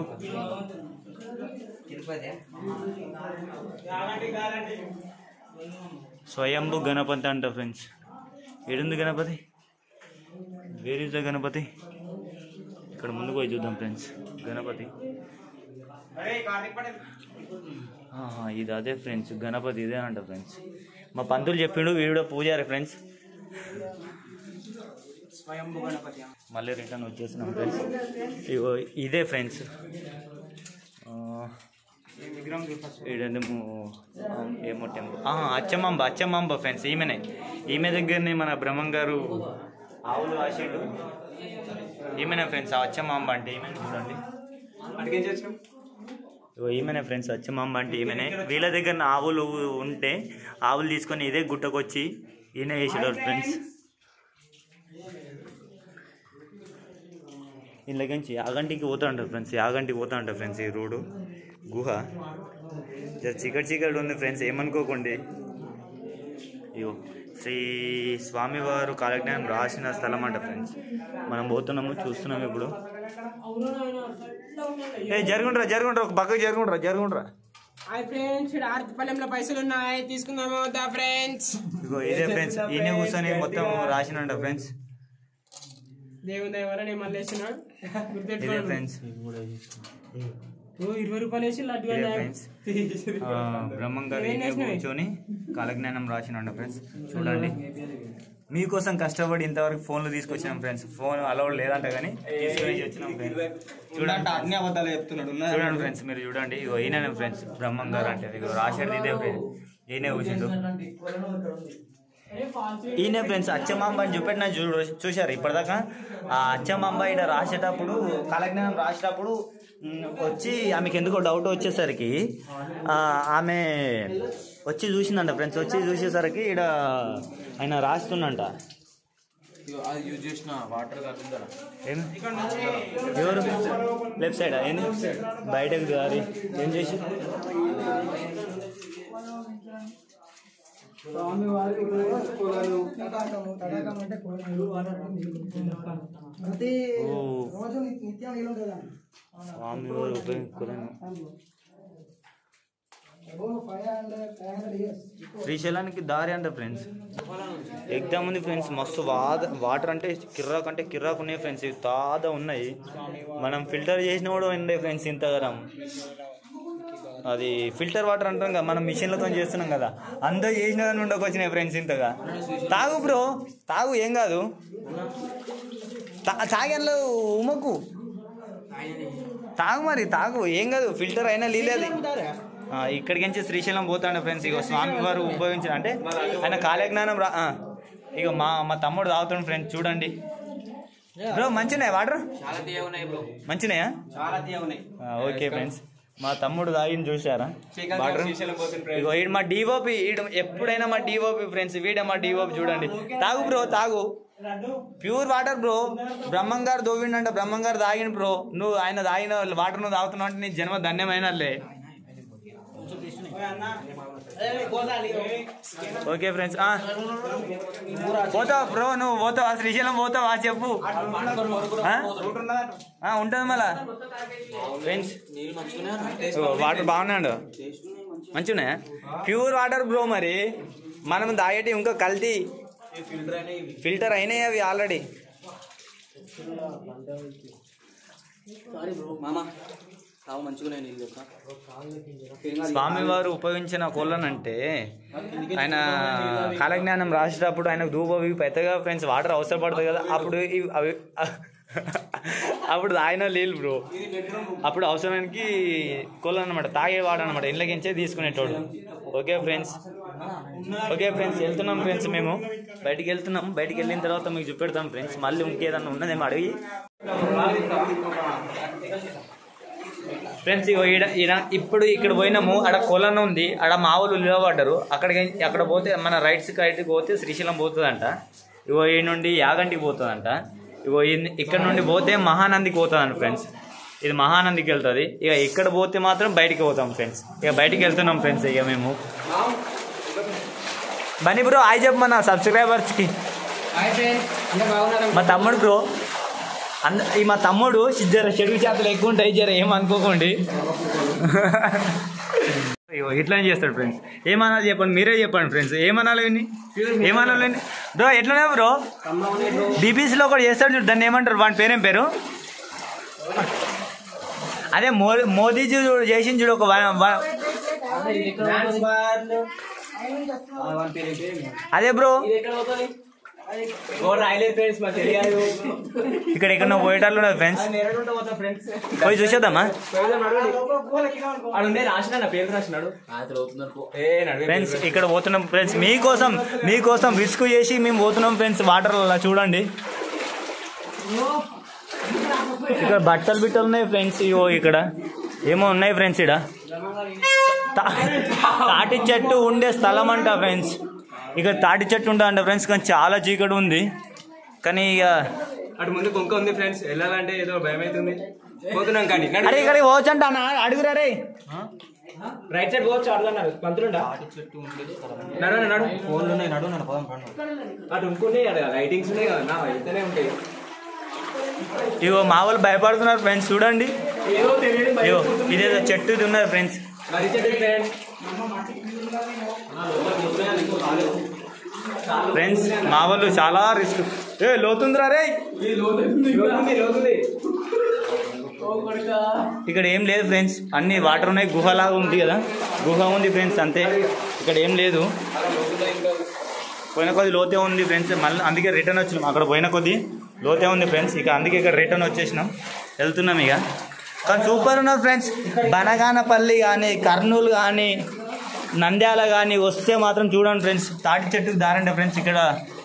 S8: స్వయంభు గణపతి అంట ఫ్రెండ్స్ ఏడుంది Ganapati where is the Ganapati ఇక్కడ ముందుకు పోయి చూద్దాం ఫ్రెండ్స్ గణపతి ఆహా, ఇది అదే ఫ్రెండ్స్ గణపతి ఇదే అంట ఫ్రెండ్స్ మా పంతులు చెప్పిండు వీడియో పూజారి ఫ్రెండ్స్
S2: స్వయంభు గణపతి
S8: మళ్ళీ రిటర్న్ వచ్చేసినాం ఫ్రెండ్స్ ఇగో ఇదే ఫ్రెండ్స్
S2: విగ్రహం చూపచ్చు
S8: ఈడేమో ఏమో టెంపుల్ అచ్చమాంబ అచ్చమాంబ ఫ్రెండ్స్ ఈమెనే ఈమె దగ్గరనే మన బ్రహ్మం గారు ఆవులు రాసిండు ఈమెనే ఫ్రెండ్స్ ఆ అచ్చమాంబ అంటే ఈమెనే చూడండి
S2: అడిగేం చేసినాం
S8: ఇగో ఈమెనే ఫ్రెండ్స్ అచ్చమాంబ అంటే ఈమెనే వీళ్ళ దగ్గర ఆవులు ఉంటే ఆవులు తీసుకొని ఇదే గుట్టకొచ్చి ఈయన వేసాడు ఫ్రెండ్స్ ఇంట్లోకించి యాగంటికి పోతా ఉంటారు ఫ్రెండ్స్ యాగంటికి పోతా ఉంటారు ఫ్రెండ్స్ ఈ రోడ్డు గుహ జర చీకటి చీకటి ఉంది ఫ్రెండ్స్ ఏమనుకోకండి ఇగో శ్రీ స్వామివారు కాలజ్ఞానం రాసిన స్థలం అంట ఫ్రెండ్స్ మనం పోతున్నాము చూస్తున్నాము ఇప్పుడు ఏ జరుగుండ్రా జరుగుండ్రా ఒక పక్కకు జరుగుండ్రా జరుగుండ్రా
S2: హాయ్ ఫ్రెండ్స్ ఇక్కడ ఆర్తిపల్లెంలో పైసలు ఉన్నాయి తీసుకుందాము దా ఫ్రెండ్స్
S8: ఇగో ఇదే ఫ్రెండ్స్ ఈయన కూర్చొని మొత్తం రాసినంట ఫ్రెండ్స్
S2: దేవుని దయ వల్ల నేను మళ్ళీ వేసిన
S8: ఇదే
S2: గుర్తెట్టుకోండి
S8: ఫ్రెండ్స్
S2: ఓ ఇరవై రూపాయలు వేసి లడ్డు
S8: ఇదే ఫ్రెండ్స్ ఆ, బ్రహ్మం గారు ఈయన కూర్చొని కాలజ్ఞానం రాసినంట ఫ్రెండ్స్ చూడండి మీకోసం కష్టపడి ఇంతవరకు ఫోన్లు తీసుకొచ్చినాం ఫ్రెండ్స్ ఫోన్ అలౌడ్ లేదంట కానీ తీసుకొని వచ్చినాం ఫ్రెండ్స్
S3: చూడండి అన్ని అబద్ధాలు చెప్తున్నాడు ఉన్నదా?
S8: చూడండి ఫ్రెండ్స్ మీరు చూడండి ఇగో ఈయననే ఫ్రెండ్స్ బ్రహ్మం గారు అంటే ఇగో రాసేది ఇదే ఫ్రెండ్స్ ఈయనే కూర్చుండు ఈయన ఫ్రెండ్స్ అచ్చమాంబ అని చూపెట్టిన చూ చూశారు ఇప్పటిదాకా ఆ అచ్చమాంబ ఇక్కడ రాసేటప్పుడు కాలజ్ఞానం రాసేటప్పుడు మ్, వచ్చి ఆమెకి ఎందుకో డౌట్ వచ్చేసరికి ఆ, ఆమె వచ్చి చూసిందంట ఫ్రెండ్స్ వచ్చి చూసేసరికి ఇక్కడ ఆయన రాస్తుండంట
S17: అది యూజ్ చేసిన వాటర్ కాకుండా
S8: ఏం ఎవరు లెఫ్ట్ సైడ్ ఏంది బయటకు దారి ఏం చేసి
S10: స్వామి వారికి పొలాలు తడాకం అంటే పొలాలు ప్రతి
S8: ఓ.
S10: రోజు నిత్యం నీళ్ళు ఉంటుంది
S8: స్వామి వారు ఉపయోగించుకోలేను
S10: five hundred five hundred years
S8: శ్రీశైలానికి దారి అంట ఫ్రెండ్స్ ఎగ్జామ్ ఉంది ఫ్రెండ్స్ మస్తు వాద వాటర్ అంటే కిర్రాక్ అంటే కిర్రాక్ ఉన్నాయి ఫ్రెండ్స్ ఇవి తాదా ఉన్నాయి మనం ఫిల్టర్ చేసిన కూడా ఉండే ఫ్రెండ్స్ ఇంతగరం అది ఫిల్టర్ వాటర్ అంటాం కదా మనం మిషన్లతో చేస్తున్నాం కదా అంతా చేసిన కానీ ఉండకొచ్చినాయి ఫ్రెండ్స్ ఇంతగా తాగు బ్రో తాగు ఏం కాదు తా- తాగేలో ఉమకు తాగు మరి తాగు ఏం కాదు ఫిల్టర్ అయినా లీలేదు ఆ, ఇక్కడికి నుంచి శ్రీశైలం పోతాడు ఫ్రెండ్స్ ఇక స్వామి వారు ఉపయోగించిన అంటే ఆయన కాలజ్ఞానం రా ఆ, ఇక మా మా తమ్ముడు తాగుతాడు ఫ్రెండ్స్ చూడండి బ్రో మంచినాయి వాటర్
S17: చాలా తీయ ఉన్నాయి బ్రో
S8: మంచినాయా
S3: చాలా తీయ ఉన్నాయి
S8: ఆ, ఓకే ఫ్రెండ్స్ మా తమ్ముడు తాగిన చూసారా
S3: శ్రీకాంత్
S8: వాటర్
S3: శ్రీశైలం పోతుంది friends.
S8: ఇగో ఈడు మా డిఓపి ఈడు ఎప్పుడైనా మా డిఓపి ఫ్రెండ్స్ వీడ మా డిఓపి చూడండి తాగు బ్రో తాగు ప్యూర్ వాటర్ బ్రో బ్రహ్మం గారు దోవిండంట బ్రహ్మం గారు తాగిన బ్రో నువ్వు ఆయన తాగిన వాటర్ నువ్వు తాగుతున్నావు అంటే నీ జన్మ ధన్యమైనలే ఓకే ఫ్రెండ్స్ పోతావా బ్రో నువ్వు పోతావా శ్రీశైలం పోతావా చెప్పు ఆ? ఆ, ఉంటుంది మళ్ళా ఫ్రెండ్స్
S17: నీళ్ళు మంచిగానే
S8: వాటర్ బాగున్నాడు మంచిగా ప్యూర్ వాటర్ బ్రో మరి మనం దాగేటి ఇంకా కల్తీ ఫిల్టర్ అయినాయి అవి ఆల్రెడీ
S3: సారీ బ్రో మామ తావు మంచిగా నీళ్ళు
S8: స్వామివారు ఉపయోగించిన కొల్లనంటే ఆయన కాలజ్ఞానం రాసేటప్పుడు ఆయన ధూపవి పెద్దగా ఫ్రెండ్స్ వాటర్ అవసరపడుతుంది కదా అప్పుడు ఇవి అవి అప్పుడు ఆయన నీళ్ళు బ్రో అప్పుడు అవసరానికి కొల్ల అనమాట తాగేవాడు అనమాట ఇంట్లోకించే తీసుకునేటోడు ఓకే ఫ్రెండ్స్ ఓకే ఫ్రెండ్స్ వెళ్తున్నాం ఫ్రెండ్స్ మేము బయటికి వెళ్తున్నాం బయటికి వెళ్ళిన తర్వాత మీకు చూపెడతాం ఫ్రెండ్స్ మళ్ళీ ఇంకేదన్నా ఉన్నదేమో అడిగి ఫ్రెండ్స్ ఇగో ఈడ ఈడ ఇప్పుడు ఇక్కడ పోయినాము ఆడ కొలను ఉంది ఆడ మావులు నిలబడ్డారు అక్కడికి అక్కడ పోతే మన రైట్ సైడ్కి పోతే శ్రీశైలం పోతుందంట ఇగో ఈ నుండి యాగంటికి పోతుందంట ఇగో ఈ- ఇక్కడ నుండి పోతే మహానందికి పోతుందంట ఫ్రెండ్స్ ఇది మహానందికి వెళ్తుంది ఇక ఇక్కడ పోతే మాత్రం బయటికి పోతాం ఫ్రెండ్స్ ఇక బయటికి వెళ్తున్నాం ఫ్రెండ్స్ ఇక మేము బనీ బ్రో హాయ్ చెప్పు మన సబ్స్క్రైబర్స్కి మా తమ్ముడు బ్రో అంద ఈ మా తమ్ముడు జర చెడుగు చేతలు ఎక్కువ ఉంటాయి జర ఏమనుకోకండి అయ్యో ఇట్లా చేస్తాడు ఫ్రెండ్స్ ఏమనాలి చెప్పండి మీరే చెప్పండి ఫ్రెండ్స్ ఏమనాలి విని ఏమనాలి విని బ్రో ఎట్లనే బ్రో బీబీసీలో ఒకటి చేస్తాడు చూడు దాన్ని ఏమంటారు వాడి పేరేం పేరు అదే మోదీ మోదీజీ చూడు చేసింది చూడు ఒక వా- వా- అదే బ్రో ఇక్కడ ఎక్కడ పోయేటాళ్ళు ఉన్నారు ఫ్రెండ్స్ పోయి చూసేద్దామా ఫ్రెండ్స్ ఇక్కడ పోతున్నాం ఫ్రెండ్స్ మీకోసం మీకోసం రిస్క్ చేసి మేము పోతున్నాం ఫ్రెండ్స్ వాటర్ అలా చూడండి ఇక్కడ బట్టలు బిట్టలు ఉన్నాయి ఫ్రెండ్స్ ఇవో ఇక్కడ ఏమో ఉన్నాయి ఫ్రెండ్స్ ఇక్కడ తా- తాటి చెట్టు ఉండే స్థలం అంట ఫ్రెండ్స్ ఇక్కడ తాటి చెట్టు ఉంటా అంట ఫ్రెండ్స్ కానీ చాలా చీకటి ఉంది కానీ ఇక
S1: అటు ముందు కొంక ఉంది ఫ్రెండ్స్ వెళ్ళాలంటే ఏదో భయం అవుతుంది పోతున్నాం కానీ
S8: అరే ఇక్కడికి పోవచ్చు అంట అన్న అడుగురా రే
S1: రైట్ సైడ్ పోవచ్చు అడుగున్నారు పంతులుండా నడు నడు
S3: ఫోన్లు ఉన్నాయి నడు నన్ను పదం
S1: అటు ఇంకున్నాయి అక్కడ లైటింగ్స్ ఉన్నాయి కదా నా వెళ్తూనే ఉంటాయి
S8: ఇగో మా వాళ్ళు భయపడుతున్నారు ఫ్రెండ్స్ చూడండి
S1: ఏదో తెలియదు
S8: ఇగో ఇదేదో చెట్టు ఇది ఉన్నది ఫ్రెండ్స్
S1: మరి చెప్పండి ఫ్రెండ్స్
S8: ఫ్రెండ్స్ మా వాళ్ళు చాలా రిస్క్ ఏ లోతుందిరా రే
S1: లోతుంది లోతుంది
S8: ఇక్కడ ఏం లేదు ఫ్రెండ్స్ అన్ని వాటర్ ఉన్నాయి గుహలాగా ఉంది కదా గుహ ఉంది ఫ్రెండ్స్ అంతే ఇక్కడ ఏం లేదు పోయిన కొద్ది లోతే ఉంది ఫ్రెండ్స్ మళ్ళీ అందుకే రిటర్న్ వచ్చినాం అక్కడ పోయిన కొద్ది లోతే ఉంది ఫ్రెండ్స్ ఇక అందుకే ఇక్కడ రిటర్న్ వచ్చేసినాం వెళ్తున్నాం ఇక కానీ సూపర్ ఉన్నారు ఫ్రెండ్స్ బనగానపల్లి కానీ కర్నూలు కానీ నంద్యాల కానీ వస్తే మాత్రం చూడండి ఫ్రెండ్స్ తాటి చెట్టుకు దారండి ఫ్రెండ్స్ ఇక్కడ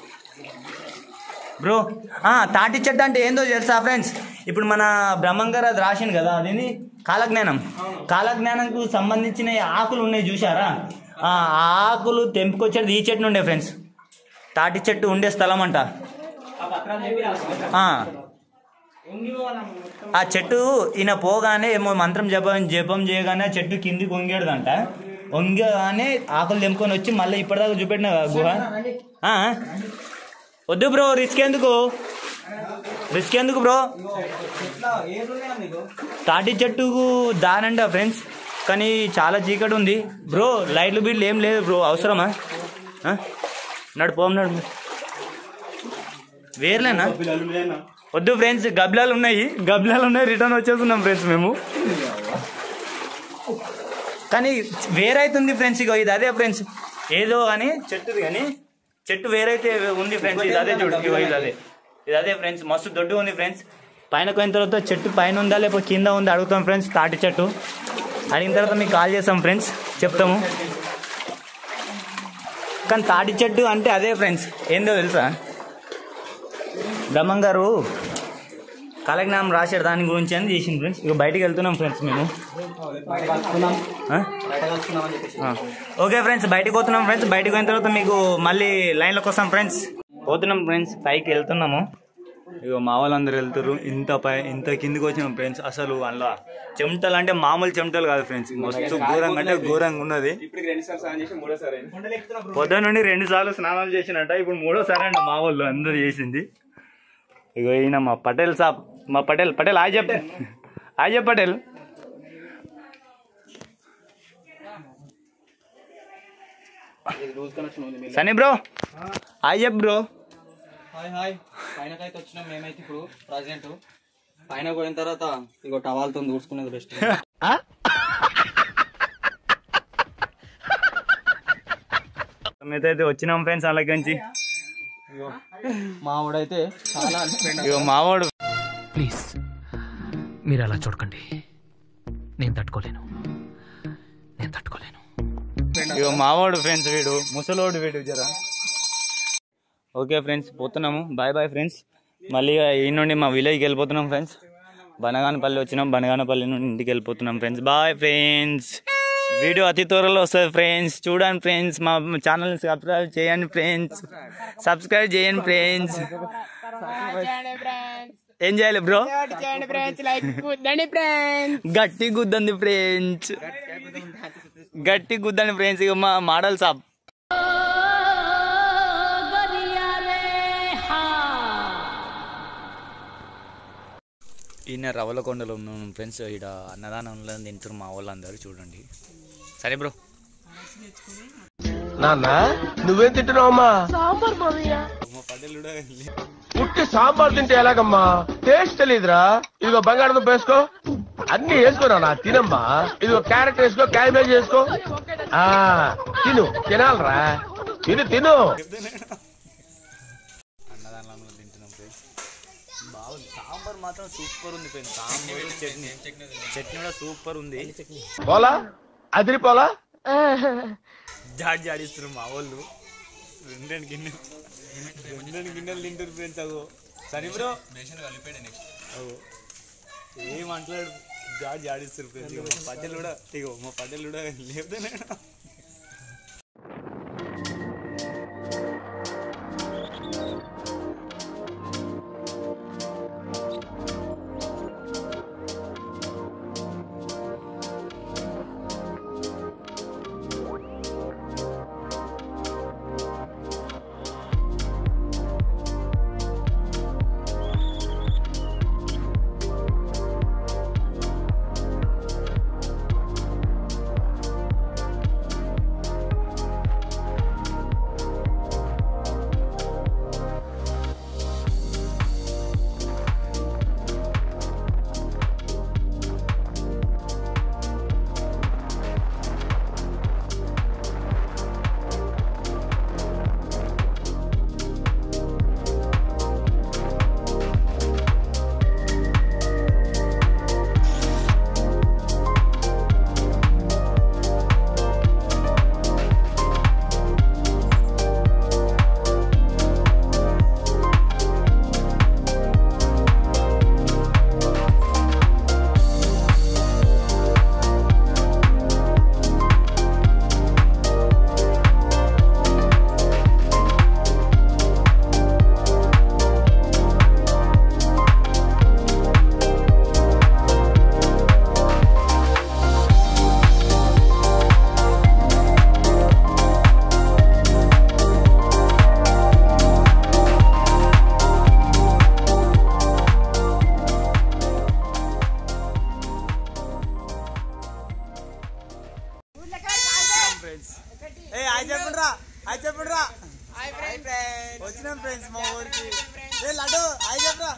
S8: బ్రో ఆ, తాటి చెట్టు అంటే ఏందో తెలుసా ఫ్రెండ్స్ ఇప్పుడు మన బ్రహ్మంగారు అది రాసింది కదా అదేని కాలజ్ఞానం కాలజ్ఞానంకు సంబంధించిన ఈ ఆకులు ఉన్నాయి చూసారా ఆ ఆకులు తెంపుకొచ్చేది ఈ చెట్టు ఉండే ఫ్రెండ్స్ తాటి చెట్టు ఉండే స్థలం అంట ఆ. ఆ చెట్టు ఈయన పోగానే ఏమో మంత్రం జపం జపం చేయగానే ఆ చెట్టు కిందికి వంగేడుదంట వంగగానే ఆకులు తెంపుకొని వచ్చి మళ్ళీ ఇప్పటిదాకా చూపెట్టిన గుహ ఆ? వద్దు బ్రో రిస్క్ ఎందుకు రిస్క్ ఎందుకు బ్రో తాటి చెట్టుకు దానంట ఫ్రెండ్స్ కానీ చాలా చీకటి ఉంది బ్రో లైట్లు బిల్లు ఏం లేదు బ్రో అవసరమా ఆ? నడు పోం నడు వేర్లేనా వద్దు ఫ్రెండ్స్ గబ్లాలు ఉన్నాయి గబ్లాలు ఉన్నాయి రిటర్న్ వచ్చేస్తున్నాం ఫ్రెండ్స్ మేము కానీ వేరైతుంది ఫ్రెండ్స్ ఇగో ఇది అదే ఫ్రెండ్స్ ఏదో అని చెట్టుది కానీ చెట్టు వేరైతే ఉంది ఫ్రెండ్స్ ఇది అదే చూడు ఇగో ఇది అదే ఇది అదే ఫ్రెండ్స్ మస్తు దొడ్డు ఉంది ఫ్రెండ్స్ పైన పోయిన తర్వాత చెట్టు పైన ఉందా లేకపోతే కింద ఉందా అడుగుతాం ఫ్రెండ్స్ తాటి చెట్టు అడిగిన తర్వాత మీకు కాల్ చేస్తాం ఫ్రెండ్స్ చెప్తాము కానీ తాటి చెట్టు అంటే అదే ఫ్రెండ్స్ ఏందో తెలుసా బ్రహ్మం గారు కాలజ్ఞానం రాశాడు దాని గురించి అని చేసింది ఫ్రెండ్స్ ఇక బయటికి వెళ్తున్నాం ఫ్రెండ్స్ మేము ఆ? ఆ. ఓకే ఫ్రెండ్స్ బయటికి పోతున్నాం ఫ్రెండ్స్ బయటికి పోయిన తర్వాత మీకు మళ్ళీ లైన్లోకి వస్తాం ఫ్రెండ్స్ పోతున్నాం ఫ్రెండ్స్ పైకి వెళ్తున్నాము ఇక మా వాళ్ళందరూ వెళ్తారు ఇంత పై ఇంత కిందికి వచ్చినాం ఫ్రెండ్స్ అసలు అందులో చెమటలు అంటే మామూలు చెమటలు కాదు ఫ్రెండ్స్ మస్తు ఘోరంగా అంటే ఘోరంగా ఉన్నది
S1: ఇప్పుడు రెండు సార్లు స్నానం చేసి మూడోసారి అయింది.
S8: పొద్దున్న నుండి రెండు సార్లు స్నానాలు చేసినట్ట ఇప్పుడు మూడోసారి అండి మా వాళ్ళు అందరూ చేసింది ఇగో ఈయన మా పటేల్ సాబ్ మా పటేల్ పటేల్ హాయ్ చెప్ హాయ్ చెప్ పటేల్ సనీ బ్రో హాయ్ చెప్ బ్రో
S3: హాయ్ హాయ్ పైనకైతే వచ్చినాం మేమైతే ఇప్పుడు ప్రజెంట్ పైన పోయిన తర్వాత ఇగో టవాల్తో దూడ్చుకునేది బెస్ట్
S8: అయితే వచ్చినాం ఫ్రెండ్స్ అలాగే నుంచి
S3: మా వాడైతే చాలా
S8: ఇగో మావాడు
S6: ప్లీజ్ మీరు అలా చూడకండి నేను తట్టుకోలేను నేను తట్టుకోలేను
S8: ఇగో మావాడు ఫ్రెండ్స్ వీడు ముసలోడు వీడు జరా ఓకే ఫ్రెండ్స్ పోతున్నాము బాయ్ బాయ్ ఫ్రెండ్స్ మళ్ళీ ఈ నుండి మా విలేజ్కి వెళ్ళిపోతున్నాం ఫ్రెండ్స్ బనగానపల్లి వచ్చినాం బనగానపల్లి నుండి ఇంటికి వెళ్ళిపోతున్నాం ఫ్రెండ్స్ బాయ్ ఫ్రెండ్స్ వీడియో అతి త్వరలో వస్తుంది ఫ్రెండ్స్ చూడండి ఫ్రెండ్స్ మా ఛానల్ సబ్స్క్రైబ్ చేయండి ఫ్రెండ్స్ సబ్స్క్రైబ్ చేయండి ఫ్రెండ్స్ ఏం చేయాలి బ్రో గట్టి గుద్దంది ఫ్రెండ్స్ గట్టి గుద్దండి ఫ్రెండ్స్ ఇక మా మోడల్ సాబ్ ఈయన రవలకొండలో ఉన్నాం ఫ్రెండ్స్ ఇక్కడ అన్నదానంలో తింటారు మా వాళ్ళందరూ చూడండి సరే బ్రో
S20: నాన్న నువ్వేం తింటున్నావమ్మా
S11: సాంబార్ మామయ్య
S20: ఉట్టి సాంబార్ తింటే ఎలాగమ్మా టేస్ట్ తెలియదురా ఇదిగో బంగాళదుంప వేసుకో అన్ని వేసుకోరా నా తినమ్మా ఇదిగో క్యారెట్ వేసుకో క్యాబేజ్ వేసుకో ఆ తిను తినాలరా తిను తిను
S8: అన్నదానంలో తింటున్నాం ఫ్రెండ్స్ బాగుంది సాంబార్ మాత్రం సూపర్ ఉంది ఫ్రెండ్స్ సాంబార్ చట్నీ చట్నీ కూడా సూపర్ ఉంది
S20: పోలా అదిరిపోలా
S8: జాడి జాడిస్తున్నారు మా వాళ్ళు రెండు రెండు గిన్నెలు రెండు రెండు గిన్నెలు తింటారు ఫ్రెండ్స్ అగో సరే బ్రో అగో ఏం మాట్లాడు జాడి జాడిస్తారు ఫ్రెండ్స్ ఇగో మా పడ్డలు కూడా ఇగో మా పడ్డలు కూడా లేపుతానే ఫ్రెండ్స్ ఏ హాయ్ చెప్పండి రా హాయ్ చెప్పండి రా వచ్చినాం ఫ్రెండ్స్ మా ఊరికి ఏ లడ్డు హాయ్ చెప్పరా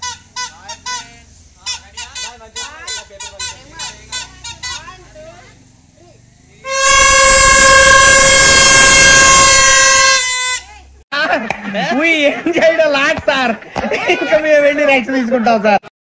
S17: ఏం చేయడం లాట్ సార్ ఇంకా మేము వెళ్ళి నెక్స్ట్ తీసుకుంటాం సార్